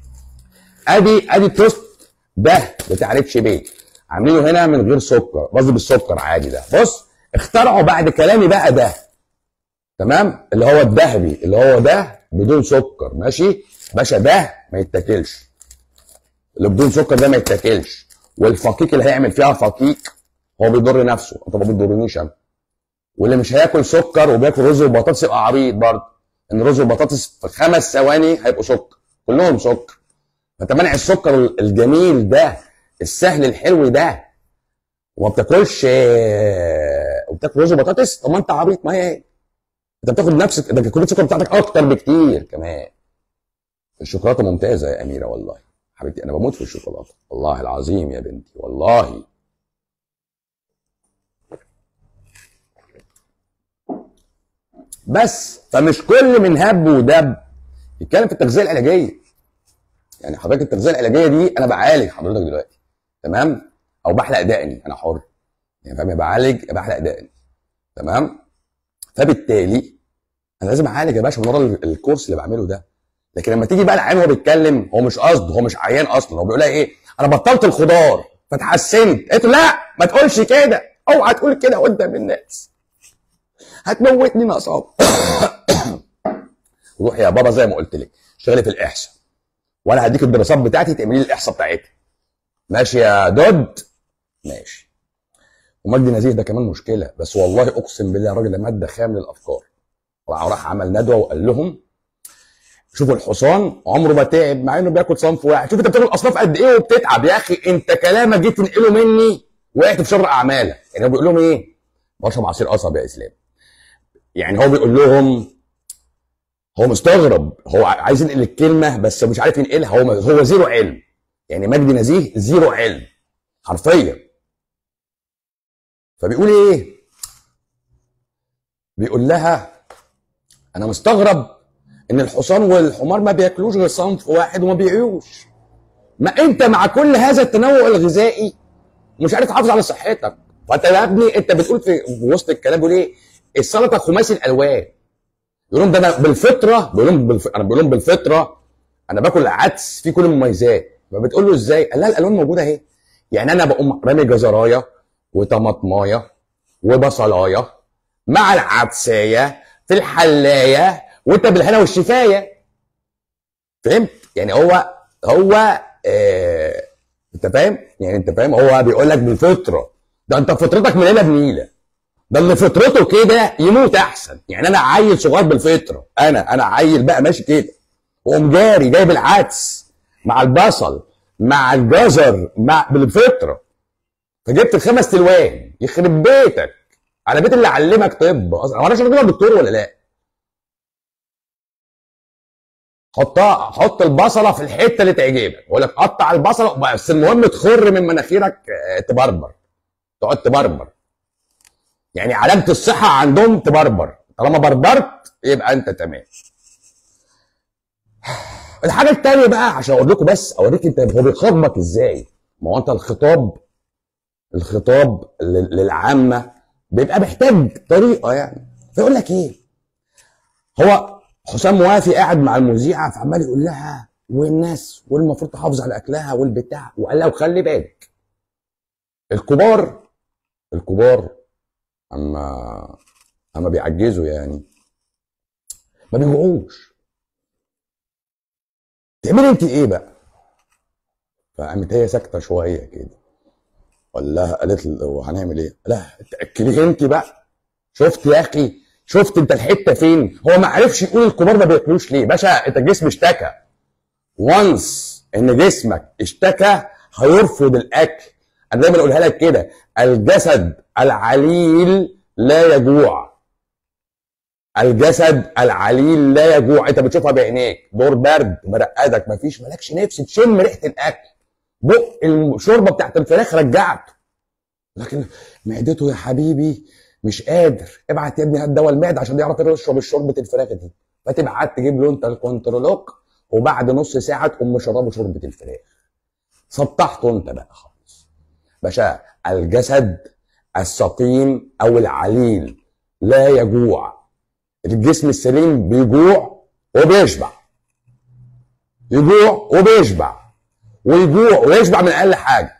ادي ادي توست ده بتاع ريتش بيك عاملينه هنا من غير سكر قصدي بالسكر عادي ده بص اخترعوا بعد كلامي بقى ده تمام اللي هو الذهبي اللي هو ده بدون سكر ماشي باشا ده ما يتاكلش اللي بدون سكر ده ما يتاكلش والفقيق اللي هيعمل فيها فقيق هو بيضر نفسه طب ما بيضرنيش انا واللي مش هياكل سكر وبياكل رز وبطاطس يبقى عبيط برضه ان الرز والبطاطس في خمس ثواني هيبقوا سكر كلهم سكر فانت مانع السكر الجميل ده السهل الحلو ده وما بتاكلش وبتاكل رز وبطاطس طب ما انت عبيط ما هي انت بتاخد نفس ده كميه السكر بتاعتك اكتر بكتير كمان الشوكولاته ممتازه يا اميره والله حبيبتي انا بموت في الشوكولاته والله العظيم يا بنتي والله بس فمش كل من هب ودب يتكلم في التغذيه العلاجيه يعني حضرتك التغذيه العلاجيه دي انا بعالج حضرتك دلوقتي تمام او بحلق دقني انا حر يعني فاهم بعالج بحلق دقني تمام فبالتالي انا لازم اعالج يا باشا من ورا الكورس اللي بعمله ده لكن لما تيجي بقى العيان وهو بيتكلم هو مش قصده هو مش عيان اصلا هو بيقول لها ايه انا بطلت الخضار فتحسنت قلت له لا ما تقولش كده اوعى تقول كده قدام الناس هتموتني نقصان روح يا بابا زي ما قلت لك اشتغلي في الاحصاء وانا هديك الدراسات بتاعتي تعملي لي الاحصاء بتاعتها ماشي يا دود ماشي ومجدي نزيه ده كمان مشكله بس والله اقسم بالله الراجل ده ماده خام للافكار راح عمل ندوه وقال لهم شوفوا الحصان عمره ما تعب مع انه بياكل صنف واحد شوف انت بتاكل اصناف قد ايه وبتتعب يا اخي انت كلامك جيت تنقله مني وقعت في شر اعمالك يعني هو بيقول لهم ايه بشرب عصير قصب يا اسلام يعني هو بيقول لهم هو مستغرب هو عايز ينقل الكلمه بس مش عارف ينقلها هو هو زيرو علم يعني مجدي نزيه زيرو علم حرفيا فبيقول ايه بيقول لها انا مستغرب ان الحصان والحمار ما بياكلوش غير صنف واحد وما بيعيوش ما انت مع كل هذا التنوع الغذائي مش عارف تحافظ على صحتك فانت يا ابني انت بتقول في وسط الكلام بيقول ايه السلطه خماسي الالوان يقول لهم ده انا بالفطره بيقول لهم بالف... انا بقول لهم بالفطره انا باكل عدس فيه كل المميزات فبتقول له ازاي؟ قال لها الالوان موجوده اهي يعني انا بقوم رامي جزرايه وطماطمايه وبصلايه مع العدسايه في الحلايه وانت بالهنا والشفايه فهمت؟ يعني هو هو آه انت فاهم؟ يعني انت فاهم هو بيقول لك بالفطره ده انت فطرتك من هنا بنيله ده اللي فطرته كده يموت احسن يعني انا عيل صغير بالفطره انا انا عيل بقى ماشي كده وقوم جاري جايب العدس مع البصل مع الجزر مع بالفطره فجبت الخمس تلوان يخرب بيتك على بيت اللي علمك طب اصلا هو انا شغال دكتور ولا لا؟ حطها حط البصله في الحته اللي تعجبك بقول لك قطع البصله بس المهم تخر من مناخيرك آه، تبربر تقعد تبربر يعني علامه الصحه عندهم تبربر طالما بربرت يبقى انت تمام الحاجه الثانيه بقى عشان اقول لكم بس اوريك انت هو بيخاطبك ازاي ما هو انت الخطاب الخطاب للعامه بيبقى محتاج طريقه يعني فيقول لك ايه هو حسام موافي قاعد مع المذيعه فعمال يقول لها والناس والمفروض تحافظ على اكلها والبتاع وقال لها وخلي بالك الكبار الكبار اما اما بيعجزوا يعني ما بيجوعوش تعملي انت ايه بقى فقامت هي ساكته شويه كده قال لها قالت له هنعمل ايه لا تاكليه انت بقى شفت يا اخي شفت انت الحته فين هو ما عرفش يقول الكبار ما بياكلوش ليه باشا انت الجسم اشتكى وانس ان جسمك اشتكى هيرفض الاكل انا دايما اقولها لك كده الجسد العليل لا يجوع الجسد العليل لا يجوع انت بتشوفها بعينيك دور برد مرقدك مفيش مالكش نفس تشم ريحه الاكل بق الشوربه بتاعت الفراخ رجعته لكن معدته يا حبيبي مش قادر ابعت يا ابني هات دواء المعده عشان يعرف يشرب شوربه الفراخ دي فتبعت تجيب له انت الكنترولوك وبعد نص ساعه تقوم مشربه شوربه الفراخ سطحته انت بقى خالص باشا الجسد السقيم او العليل لا يجوع الجسم السليم بيجوع وبيشبع يجوع وبيشبع ويجوع ويشبع من اقل حاجه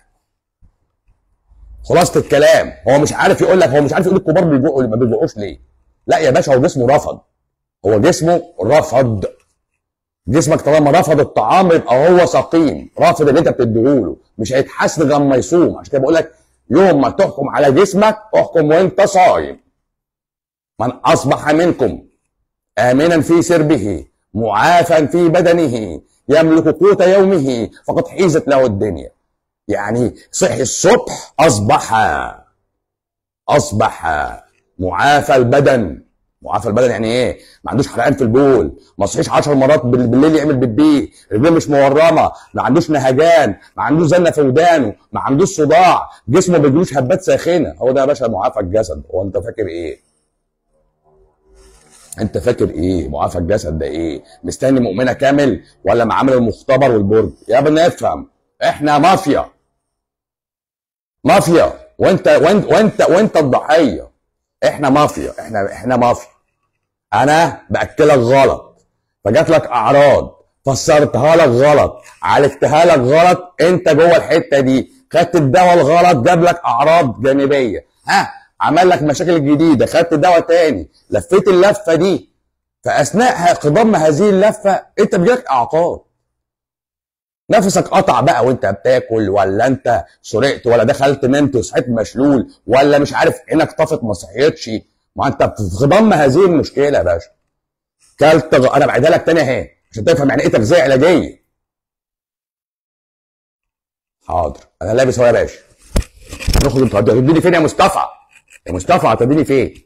خلاصه الكلام هو مش عارف يقول لك هو مش عارف يقول الكبار بيجوعوا ولا ما بيجوعوش ليه لا يا باشا هو جسمه رفض هو جسمه رفض جسمك طالما رفض الطعام يبقى هو سقيم رافض اللي انت بتديهوله مش هيتحسن غير لما يصوم عشان كده بقول لك يوم ما تحكم على جسمك احكم وانت صايم من اصبح منكم امنا في سربه معافا في بدنه يملك قوت يومه فقد حيزت له الدنيا يعني صحي الصبح اصبح اصبح معافى البدن معافى البدن يعني ايه؟ ما عندوش حرقان في البول، ما صحيش 10 مرات بالليل يعمل بيبي، رجليه مش مورمه، ما عندوش نهجان، ما عندوش زنه في ودانه، ما عندوش صداع، جسمه ما بيجيلوش هبات ساخنه، هو ده يا باشا معافى الجسد، هو انت فاكر ايه؟ انت فاكر ايه؟ معافى الجسد ده ايه؟ مستني مؤمنه كامل ولا معامل المختبر والبرج؟ يا ابني افهم احنا مافيا مافيا وانت وانت وانت وانت الضحيه احنا مافيا احنا احنا مافيا انا باكلك غلط فجات لك اعراض فسرتها لك غلط عالجتها لك غلط انت جوه الحته دي خدت الدواء الغلط جاب لك اعراض جانبيه ها عمل لك مشاكل جديده خدت دواء تاني لفيت اللفه دي فاثناء قضام هذه اللفه انت بيجيلك اعطال نفسك قطع بقى وانت بتاكل ولا انت سرقت ولا دخلت نمت وصحيت مشلول ولا مش عارف عينك طفت ما صحيتش ما انت في ضم هذه المشكله يا باشا كلت غ... انا بعيدها لك تاني اهي عشان تفهم يعني ايه تغذيه علاجيه حاضر انا لابس اهو يا باشا نخرج انت هتوديني فين يا مصطفى يا مصطفى هتوديني فين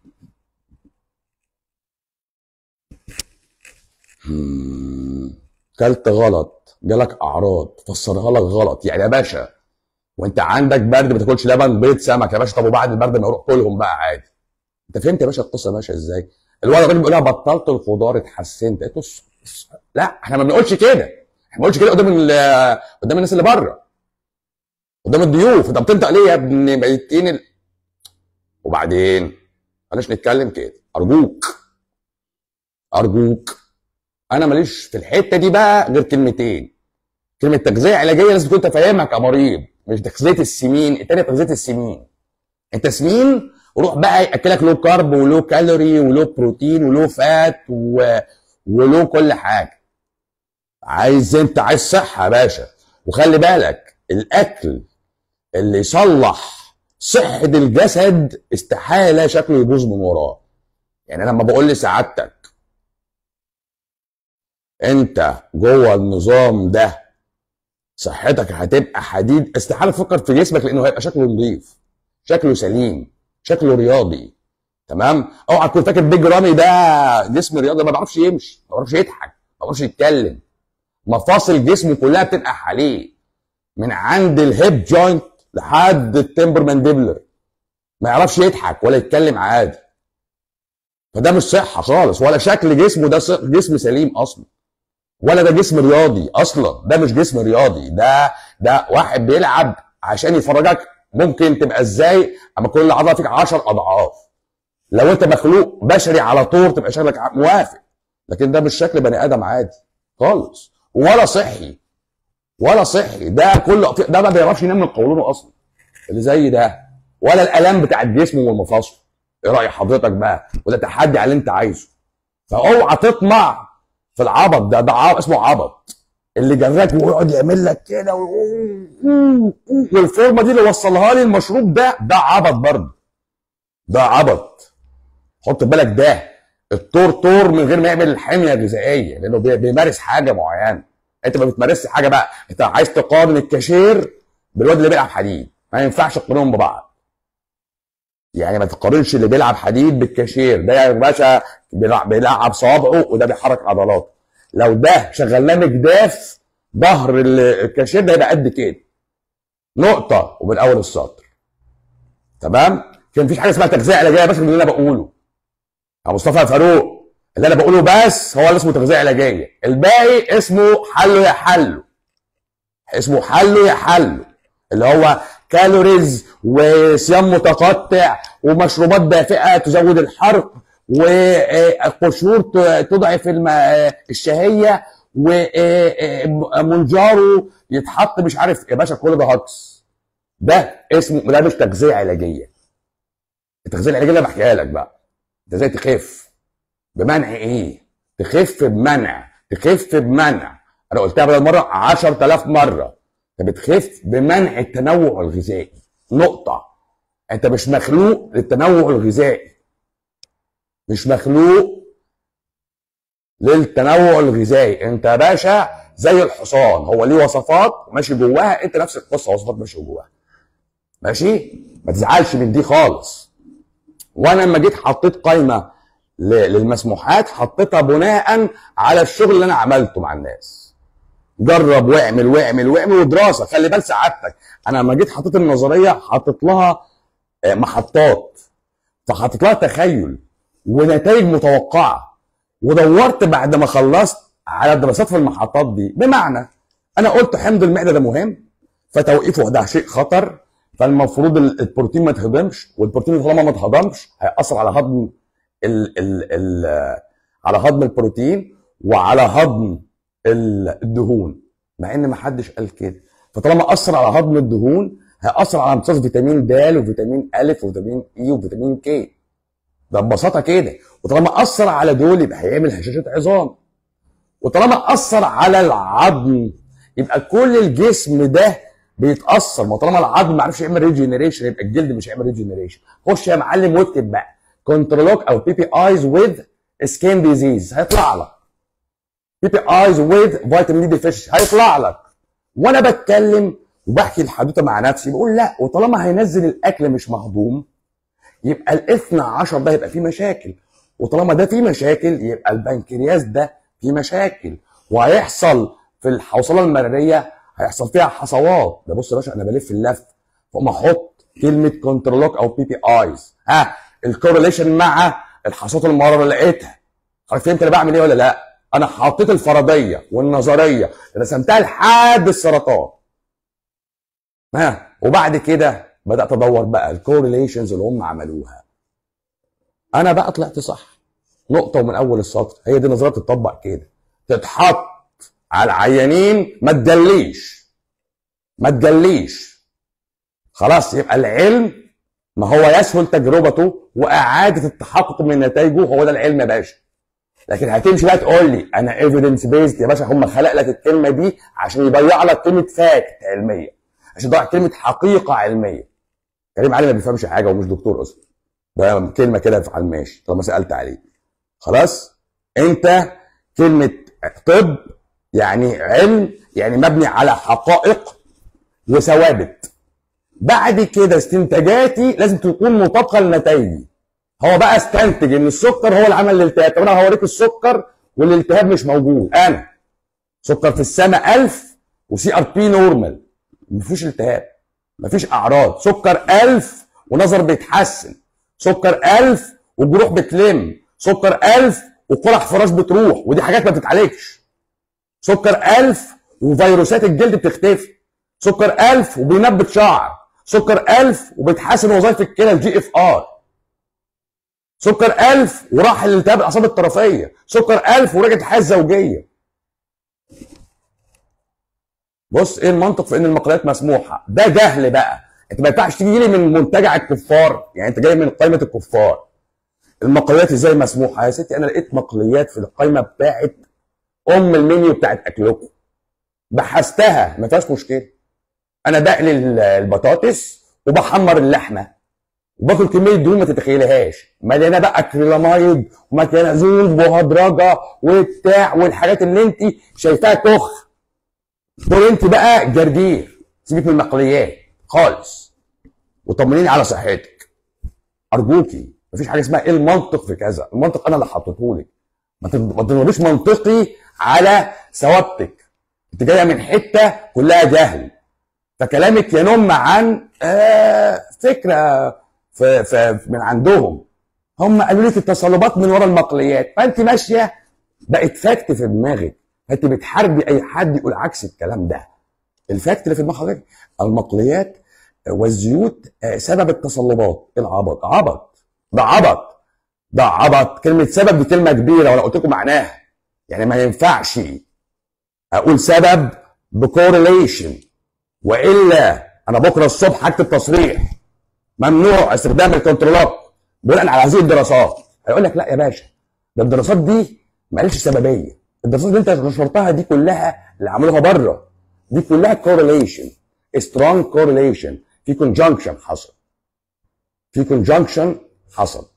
مم. كلت غلط جالك اعراض فسرها لك غلط يعني يا باشا وانت عندك برد ما تاكلش لبن بيض سمك يا باشا طب وبعد البرد ما اروح كلهم بقى عادي انت فهمت يا باشا القصه ماشيه ازاي الولد الراجل بيقول لها بطلت الخضار اتحسنت قلت له "بص- بص- لا احنا ما بنقولش كده احنا ما بنقولش كده قدام ال- قدام الناس اللي بره قدام الضيوف انت بتنطق ليه يا ابن ميتين ال... وبعدين بلاش نتكلم كده ارجوك ارجوك انا ماليش في الحته دي بقى غير كلمتين كلمه تغذيه علاجيه لازم تكون انت فاهمها كمريض مش تغذيه السمين التانيه تغذيه السمين انت سمين روح بقى ياكلك لو كارب ولو كالوري ولو بروتين ولو فات و... ولو كل حاجه عايز انت عايز صحه يا باشا وخلي بالك الاكل اللي يصلح صحه الجسد استحاله شكله يبوظ من وراه يعني انا لما بقول لسعادتك انت جوه النظام ده صحتك هتبقى حديد استحاله تفكر في جسمك لانه هيبقى شكله نظيف شكله سليم شكله رياضي تمام اوعى تكون فاكر بيج رامي ده جسم رياضي ما بيعرفش يمشي ما بيعرفش يضحك ما بيعرفش يتكلم مفاصل جسمه كلها بتنقح عليه من عند الهيب جوينت لحد التمبر مانديبلر ما يعرفش يضحك ولا يتكلم عادي فده مش صحه خالص ولا شكل جسمه ده صح- جسم سليم اصلا ولا ده جسم رياضي اصلا ده مش جسم رياضي ده ده واحد بيلعب عشان يفرجك ممكن تبقى ازاي اما كل عضله فيك 10 اضعاف لو انت مخلوق بشري على طور تبقى شكلك ع- موافق لكن ده مش شكل بني ادم عادي خالص ولا صحي ولا صحي ده كله ده ما بيعرفش ينام من قولونه اصلا اللي زي ده ولا الالام بتاع الجسم والمفاصل ايه راي حضرتك بقى وده تحدي على اللي انت عايزه فاوعى تطمع في العبط ده ده عبط اسمه عبط اللي جراك ويقعد يعمل لك كده و- والفورمه دي اللي وصلها لي المشروب ده ده عبط برضه ده عبط حط في بالك ده الطور طور من غير ما يعمل الحميه الغذائيه لانه بي- بيمارس حاجه معينه انت ما بتمارسش حاجه بقى انت عايز تقارن الكاشير بالواد اللي بيلعب حديد ما ينفعش تقارنهم ببعض يعني ما تقارنش اللي بيلعب حديد بالكاشير ده يا باشا بيلعب, بيلعب صوابعه وده بيحرك عضلاته لو ده شغلناه مجداف ظهر ال- الكاشير ده يبقى قد كده نقطه ومن اول السطر تمام كان مفيش حاجه اسمها تغذيه علاجيه يا باشا من اللي انا بقوله يا مصطفى فاروق اللي انا بقوله بس هو اللي اسمه تغذيه علاجيه الباقي اسمه حله يا حله اسمه حله يا حله اللي هو كالوريز وصيام متقطع ومشروبات دافئه تزود الحرق وقشور ت- تضعف الم- الشهيه ومنجاره يتحط مش عارف يا باشا كل ده هكس ده اسمه ده مش تغذيه علاجيه التغذيه العلاجيه اللي أنا بحكيها لك بقى انت ازاي تخف بمنع ايه تخف بمنع تخف بمنع انا قلتها بدل مره 10000 مره انت بتخف بمنع التنوع الغذائي نقطه انت مش مخلوق للتنوع الغذائي مش مخلوق للتنوع الغذائي انت يا باشا زي الحصان هو ليه وصفات ماشي جواها انت نفس القصه وصفات ماشي جواها ماشي ما تزعلش من دي خالص وانا لما جيت حطيت قائمه ل- للمسموحات حطيتها بناء على الشغل اللي انا عملته مع الناس جرب واعمل واعمل واعمل ودراسه خلي بال سعادتك انا لما جيت حطيت النظريه حطيت لها آه، محطات فحطيت لها تخيل ونتائج متوقعه ودورت بعد ما خلصت على الدراسات في المحطات دي بمعنى انا قلت حمض المعده ده مهم فتوقيفه ده شيء خطر فالمفروض ال- البروتين ما يتهضمش والبروتين طالما ما اتهضمش هيأثر على هضم ال ال ال على هضم البروتين وعلى هضم ال- الدهون مع ان ما حدش قال كده فطالما اثر على هضم الدهون هيأثر على امتصاص فيتامين د وفيتامين ا وفيتامين اي وفيتامين كي ده ببساطه كده وطالما اثر على دول يبقى هيعمل هشاشه عظام وطالما اثر على العظم يبقى كل الجسم ده بيتاثر ما طالما العظم ما عرفش يعمل ريجنريشن يبقى الجلد مش هيعمل ريجنريشن خش يا معلم واكتب بقى كنترولوك او بي بي ايز وذ سكين ديزيز هيطلع لك بي بي ايز وذ فيتامين دي ديفيشنسي هيطلع لك وانا بتكلم وبحكي الحدوته مع نفسي بقول لا وطالما هينزل الاكل مش مهضوم يبقى الاثنى عشر ده يبقى فيه مشاكل وطالما ده فيه مشاكل يبقى البنكرياس ده فيه مشاكل وهيحصل في الحوصله المراريه هيحصل فيها حصوات ده بص يا باشا انا بلف اللف فما احط كلمه كنترولوك او بي بي ايز ها الكورليشن مع الحصوات المراره اللي لقيتها عارف فهمت انا بعمل ايه ولا لا انا حطيت الفرضيه والنظريه رسمتها لحد السرطان ها وبعد كده بدات ادور بقى الكورليشنز اللي هم عملوها انا بقى طلعت صح نقطه ومن اول السطر هي دي نظريه بتطبق كده تتحط على العيانين ما تجليش ما تجليش خلاص يبقى العلم ما هو يسهل تجربته واعاده التحقق من نتائجه هو ده العلم يا باشا لكن هتمشي بقى تقول لي انا ايفيدنس بيزد يا باشا هم خلق لك الكلمه دي عشان يضيع لك كلمه فاكت علميه عشان يضيع كلمه حقيقه علميه كريم علي ما بيفهمش حاجه ومش دكتور اصلا ده كلمه كده على الماشي طالما سالت عليه خلاص انت كلمه طب يعني علم يعني مبني على حقائق وثوابت بعد كده استنتاجاتي لازم تكون مطابقه لنتائجي هو بقى استنتج ان السكر هو اللي عمل الالتهاب طب انا هوريك السكر والالتهاب مش موجود انا سكر في السماء 1000 وسي ار بي نورمال مفيش التهاب مفيش اعراض سكر 1000 ونظر بيتحسن سكر 1000 والجروح بتلم سكر 1000 وقرح فراش بتروح ودي حاجات ما بتتعالجش سكر 1000 وفيروسات الجلد بتختفي سكر 1000 وبينبت شعر سكر 1000 وبتحسن وظائف الكلى الجي اف ار سكر 1000 وراح الالتهاب الاعصاب الطرفيه سكر 1000 ورجعت الحياه الزوجيه بص ايه المنطق في ان المقالات مسموحه ده جهل بقى انت ما ينفعش تيجي لي من منتجع الكفار يعني انت جاي من قائمه الكفار المقالات ازاي مسموحه يا ستي انا لقيت مقاليات في القائمه بتاعت ام المنيو بتاعت اكلكم بحثتها ما فيهاش مشكله انا بقلي البطاطس وبحمر اللحمه وباكل كميه دهون ما تتخيلهاش مليانه بقى كريلامايد ومكنزول وهدرجه وبتاع والحاجات اللي انت شايفاها كخ دول انت بقى جرجير سيبك من المقليات خالص وطمنيني على صحتك ارجوكي مفيش حاجه اسمها ايه المنطق في كذا المنطق انا اللي حطيته لك ما تضربيش منطقي على ثوابتك انت جايه من حته كلها جهل فكلامك ينم عن آه فكره في في من عندهم هم قالوا لك التصلبات من ورا المقليات فانت ماشيه بقت فاكت في دماغك فانت بتحاربي اي حد يقول عكس الكلام ده الفاكت اللي في دماغ حضرتك المقليات والزيوت سبب التصلبات العبط عبط ده عبط ده عبط كلمه سبب دي كلمه كبيره وانا قلت لكم معناها يعني ما ينفعش اقول سبب بكورليشن والا انا بكره الصبح هكتب تصريح ممنوع استخدام الكنترولات بناء على هذه الدراسات هيقول لك لا يا باشا ده الدراسات دي ما قالش سببيه الدراسات اللي انت نشرتها دي كلها اللي عملوها بره دي كلها كورليشن سترونج كورليشن في كونجنكشن حصل في كونجنكشن حصل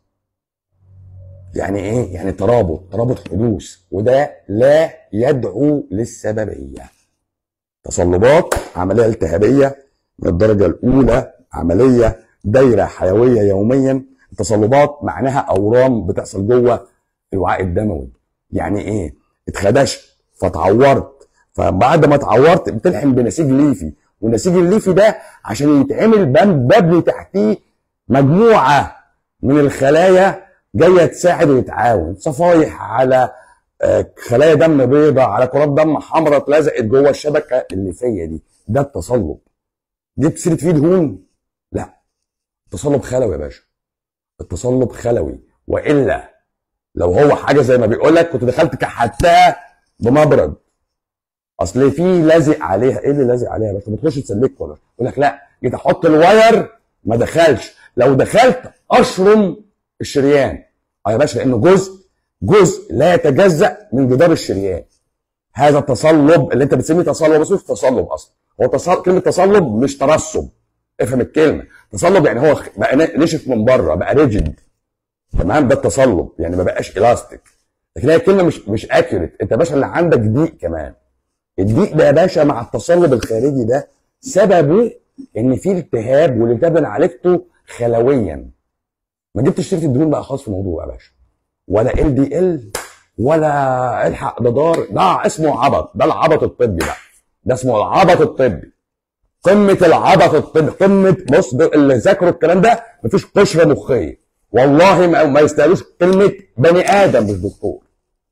يعني ايه يعني ترابط ترابط حدوث وده لا يدعو للسببيه تصلبات عمليه التهابيه من الدرجه الاولى عمليه دايره حيويه يوميا التصلبات معناها اورام بتحصل جوه الوعاء الدموي يعني ايه اتخدشت فتعورت فبعد ما اتعورت بتلحم بنسيج ليفي والنسيج الليفي ده عشان يتعمل ببني تحتيه مجموعه من الخلايا جايه تساعد وتعاون صفايح على خلايا دم بيضاء على كرات دم حمراء اتلزقت جوه الشبكه الليفيه دي ده التصلب جبت سيره فيه دهون لا تصلب خلوي يا باشا التصلب خلوي والا لو هو حاجه زي ما بيقول لك كنت دخلت كحتها بمبرد اصل في لازق عليها ايه اللي لازق عليها بس ما تخش تسلك ولا يقول لك لا جيت احط الواير ما دخلش لو دخلت اشرم الشريان اه يا باشا لانه جزء جزء لا يتجزا من جدار الشريان هذا التصلب اللي انت بتسميه تصلب اسمه تصلب اصلا هو تصلب كلمه تصلب مش ترسب افهم الكلمه تصلب يعني هو بقى نشف من بره بقى ريجيد تمام ده التصلب يعني ما بقاش الاستيك لكن هي الكلمه مش مش اكيوريت انت يا باشا اللي عندك ضيق كمان الضيق ده يا باشا مع التصلب الخارجي ده سببه ان في التهاب والالتهاب ده انا عالجته خلويا ما جبتش سيره الدهون بقى خالص في الموضوع يا باشا ولا ال دي ال ولا الحق ده دار ده اسمه عبط ده العبط الطبي بقى ده اسمه العبط الطبي قمه العبط الطبي قمه بص اللي ذاكروا الكلام ده مفيش قشره مخيه والله ما, ما يستاهلوش كلمه بني ادم مش دكتور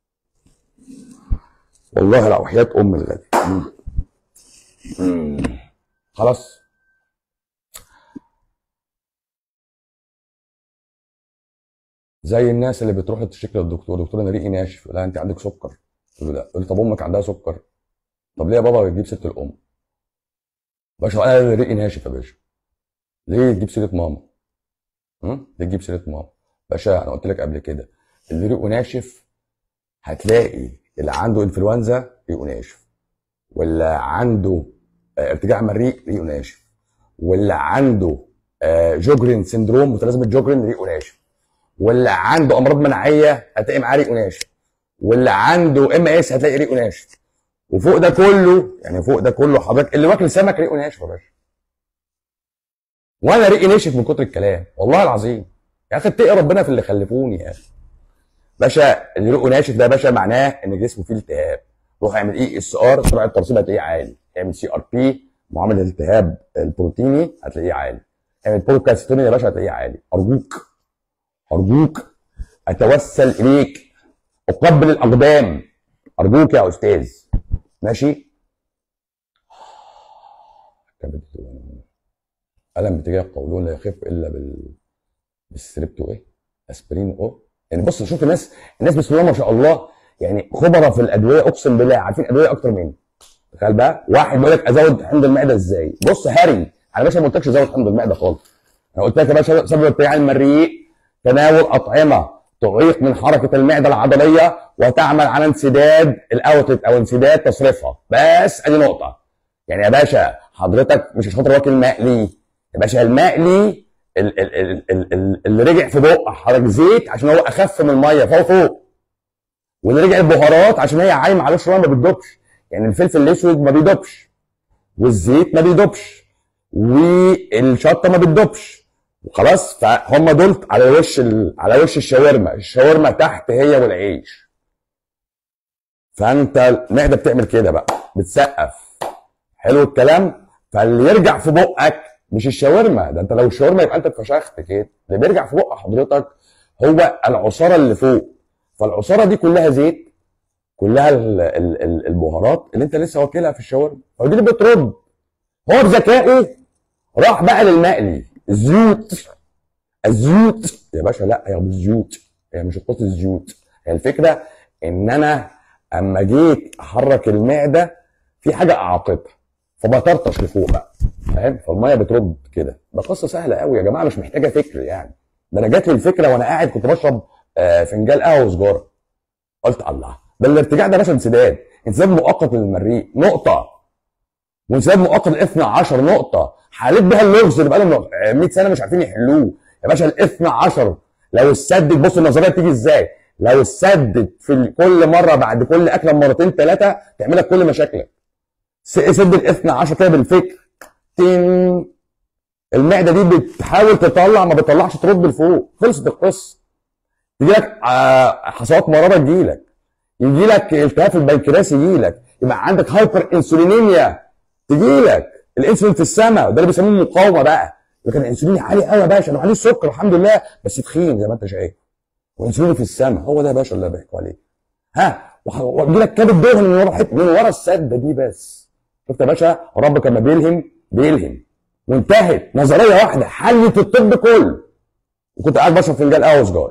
والله لو حياه ام الغالي خلاص زي الناس اللي بتروح تشتكي للدكتور دكتور انا ريقي ناشف لا انت عندك سكر تقول له لا يقول طب امك عندها سكر طب ليه يا بابا بتجيب سيره الام باشا انا ريقي ناشف يا باشا ليه تجيب سيره ماما ليه تجيب سيره ماما باشا انا قلت لك قبل كده اللي ريقه ناشف هتلاقي اللي عنده انفلونزا ريقه ناشف واللي عنده ارتجاع مريء ريقه ناشف واللي عنده جوجرين سندروم متلازمه جوجرين ريقه ناشف واللي عنده امراض مناعيه هتلاقي معاه ريقه ناشف واللي عنده ام اس هتلاقي ريقه ناشف وفوق ده كله يعني فوق ده كله حضرتك اللي واكل سمك ريقه ناشف يا باشا وانا ريقي ناشف من كتر الكلام والله العظيم يا اخي اتقي ربنا في اللي خلفوني يا اخي باشا اللي ريقه ناشف ده يا باشا معناه ان جسمه فيه التهاب روح اعمل اي اس ار سرعه الترسيب هتلاقيه عالي اعمل سي ار بي معامل الالتهاب البروتيني هتلاقيه عالي اعمل بروكالستونين يا باشا هتلاقيه عالي ارجوك ارجوك اتوسل اليك اقبل الاقدام ارجوك يا استاذ ماشي الم باتجاه القولون لا يخف الا بال بالسريبتو ايه اسبرين او يعني بص شوف الناس الناس بسم الله ما شاء الله يعني خبراء في الادويه اقسم بالله عارفين ادويه اكتر مني تخيل بقى واحد بيقول لك ازود حمض المعده ازاي بص هاري انا باشا ما قلتلكش زود حمض المعده خالص انا قلت لك يا باشا سبب ارتجاع المريء تناول اطعمه تعيق من حركه المعده العضليه وتعمل على انسداد الاوتلت او انسداد تصريفها بس ادي نقطه يعني يا باشا حضرتك مش عشان خاطر واكل مقلي يا باشا المقلي ال- ال- ال- ال- ال- اللي رجع في بق حضرتك زيت عشان هو اخف من الميه فهو فوق واللي رجع البهارات عشان هي عايمه عليه شويه ما بتدوبش يعني الفلفل الاسود ما بيدوبش والزيت ما بيدوبش والشطه ما بتدوبش وخلاص فهم دول على وش ال... على وش الشاورما الشاورما تحت هي والعيش فانت المعده بتعمل كده بقى بتسقف حلو الكلام فاللي يرجع في بقك مش الشاورما ده انت لو الشاورما يبقى انت اتفشخت كده اللي بيرجع في بق حضرتك هو العصاره اللي فوق فالعصاره دي كلها زيت كلها ال- ال- ال- البهارات اللي انت لسه واكلها في الشاورما فدي اللي بترد هو بذكائه راح بقى للمقلي الزيوت الزيوت يا باشا لا هي مش زيوت هي مش قصه الزيوت هي الفكره ان انا اما جيت احرك المعده في حاجه اعاقتها فبطرطش لفوق بقى فاهم فالميه بترد كده ده قصه سهله قوي يا جماعه مش محتاجه فكر يعني ده انا جات لي الفكره وانا قاعد كنت بشرب آه، فنجان قهوه وسجاره قلت الله ده الارتجاع ده يا باشا انسداد انسداد مؤقت للمريء نقطه وانسداد مؤقت الاثنى عشر نقطه حليت بها اللغز اللي بقالهم 100 سنه مش عارفين يحلوه يا باشا الاثنى عشر لو اتسدد بص النظريه بتيجي ازاي لو اتسدد في ال- كل مره بعد كل اكله مرتين ثلاثه تعمل لك كل مشاكلك س- سد الاثنى عشر كده بالفكر تين المعده دي بتحاول تطلع ما بتطلعش ترد لفوق خلصت القصه تجي لك حصوات مراره تجي لك يجي لك التهاب في البنكرياس يجي لك يبقى عندك هايبر انسولينيميا تجي لك الانسولين في السماء ده اللي بيسموه مقاومه بقى لكن الانسولين عالي قوي يا باشا انا عليه السكر الحمد لله بس تخين زي ما انت شايف وانسولين في السماء هو ده يا باشا اللي بحكوا عليه ها وح- ويجي لك كبد دهن من ورا حته من ورا السده دي بس شفت يا باشا ربك لما بيلهم بيلهم وانتهت نظريه واحده حلت الطب كله وكنت قاعد بشرب فنجان قهوه وسجاره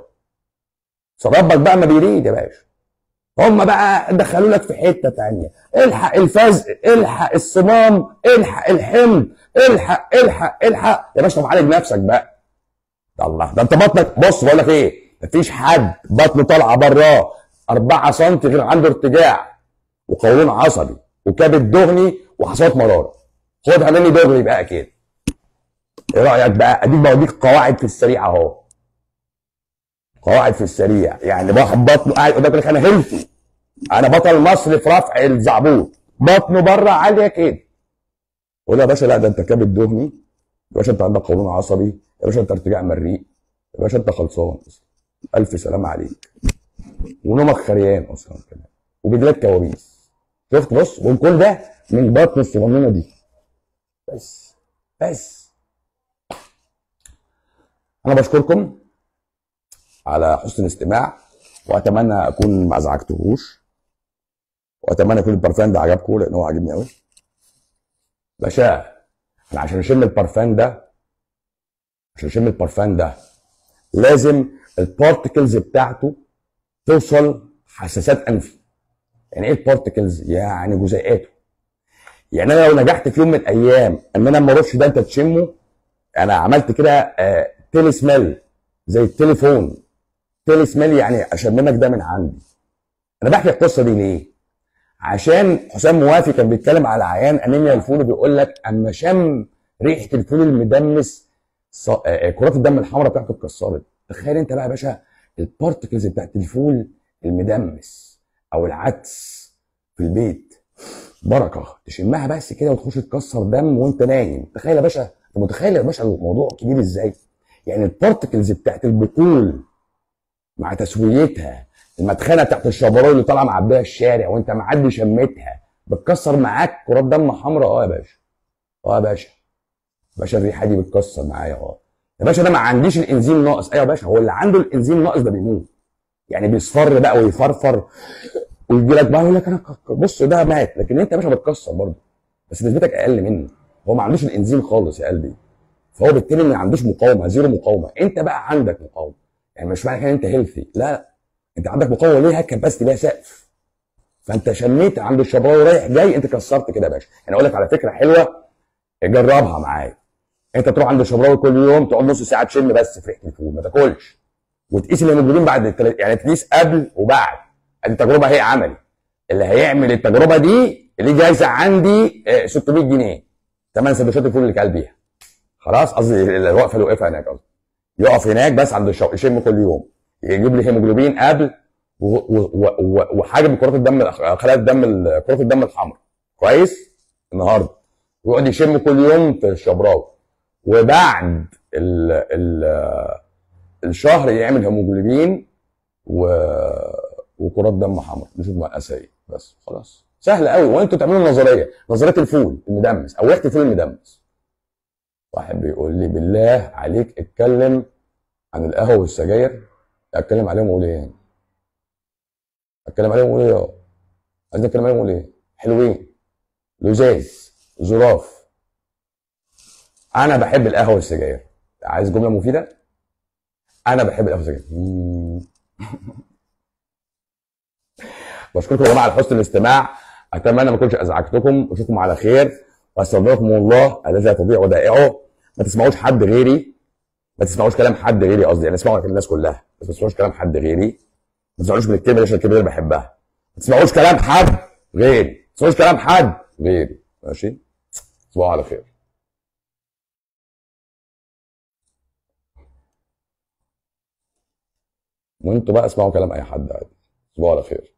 فربك بقى ما بيريد يا باشا هم بقى دخلوا لك في حته تانية الحق الفزق الحق الصمام الحق الحمض الحق الحق الحق يا باشا طب عالج نفسك بقى ده الله ده انت بطنك بص بقول لك ايه مفيش حد بطنه طالعه براه 4 سم غير عنده ارتجاع وقولون عصبي وكبد دهني وحصوات مراره خدها مني دغري بقى كده ايه رايك بقى اديك بوديك قواعد في السريع اهو قواعد في السريع يعني واحد بطنه قاعد قدامك لك انا هيلثي انا بطل مصر في رفع الزعبوط بطنه بره عاليه كده قول يا باشا لا ده انت كبد دهني يا باشا انت عندك قولون عصبي يا باشا انت ارتجاع مريء يا باشا انت خلصان الف سلام عليك ونومك خريان اصلا كمان وبيجيلك كوابيس شفت بص وكل ده من بطن الصغنونه دي بس بس انا بشكركم على حسن الاستماع واتمنى اكون ما ازعجتهوش واتمنى يكون البرفان ده عجبكم لان هو عاجبني قوي باشا انا عشان اشم البرفان ده عشان اشم البرفان ده لازم البارتكلز بتاعته توصل حساسات انفي يعني ايه البارتكلز يعني جزيئاته يعني انا لو نجحت في يوم من الايام ان انا لما ارش ده انت تشمه انا عملت كده آه تيلي سميل زي التليفون تيلي سميل يعني اشممك ده من عندي انا بحكي القصه دي ليه عشان حسام موافي كان بيتكلم على عيان انيميا الفول وبيقول لك اما شم ريحه الفول المدمس ص... آه كرات الدم الحمراء بتاعته اتكسرت تخيل انت بقى يا باشا البارتكلز بتاعت الفول المدمس او العدس في البيت بركه تشمها بس كده وتخش تكسر دم وانت نايم تخيل يا باشا انت متخيل يا باشا الموضوع كبير ازاي يعني البارتكلز بتاعت البقول مع تسويتها المدخنه بتاعت الشبراوي اللي طالعه معبيه الشارع وانت معدي شمتها بتكسر معاك كرات دم حمراء اه يا باشا اه يا باشا باشا الريحه دي بتكسر معايا اه يا باشا انا ما عنديش الانزيم ناقص ايوه يا باشا هو اللي عنده الانزيم ناقص ده بيموت يعني بيصفر بقى ويفرفر ويجي لك بقى يقول لك انا بص ده مات لكن انت يا باشا بتكسر برضه بس نسبتك اقل منه هو ما عندوش الانزيم خالص يا قلبي فهو بالتالي ما عندوش مقاومه زيرو مقاومه انت بقى عندك مقاومه يعني مش معنى كده انت هيلثي لا انت عندك مقاومه ليها كباستي ليها سقف فانت شميت عند الشبراوي رايح جاي انت كسرت كده يا باشا يعني اقول لك على فكره حلوه جربها معايا انت تروح عند الشبراوي كل يوم تقعد نص ساعه تشم بس في ريحه الفول ما تاكلش وتقيس الهيموجلوبين بعد التل... يعني تقيس قبل وبعد ادي تجربه هي عملي اللي هيعمل التجربه دي اللي جايزه عندي 600 جنيه ثمن سندوتشات الفول اللي كان بيها خلاص قصدي الوقفه اللي وقفها هناك قصدي يقف هناك بس عند الشو... يشم كل يوم يجيب لي هيموجلوبين قبل و... و... و... وحاجه كرات الدم خلايا الدم كرات الدم الحمراء كويس النهارده ويقعد يشم كل يوم في الشبراوي وبعد ال... ال... الشهر يعمل هيموجلوبين و... وكرات دم حمراء نشوف مقاسها ايه بس خلاص سهل قوي وانتوا تعملوا نظريه نظريه الفول المدمس او ريحه الفول المدمس واحد بيقول لي بالله عليك اتكلم عن القهوه والسجاير اتكلم عليهم واقول ايه اتكلم عليهم واقول ايه عايز اتكلم عليهم واقول ايه حلوين لزاز ظراف انا بحب القهوه والسجاير عايز جمله مفيده انا بحب القهوه والسجاير بشكركم يا جماعه على حسن الاستماع اتمنى ما اكونش ازعجتكم واشوفكم على خير واستودعكم الله الذي لا تضيع ودائعه ما تسمعوش حد غيري ما تسمعوش كلام حد غيري قصدي يعني اسمعوا كلام الناس كلها بس ما تسمعوش كلام حد غيري ما تسمعوش من الكلمه عشان الكلمه اللي بحبها ما تسمعوش كلام حد غيري ما تسمعوش كلام حد غيري ماشي تصبحوا على خير وانتوا بقى اسمعوا كلام اي حد عادي تصبحوا على خير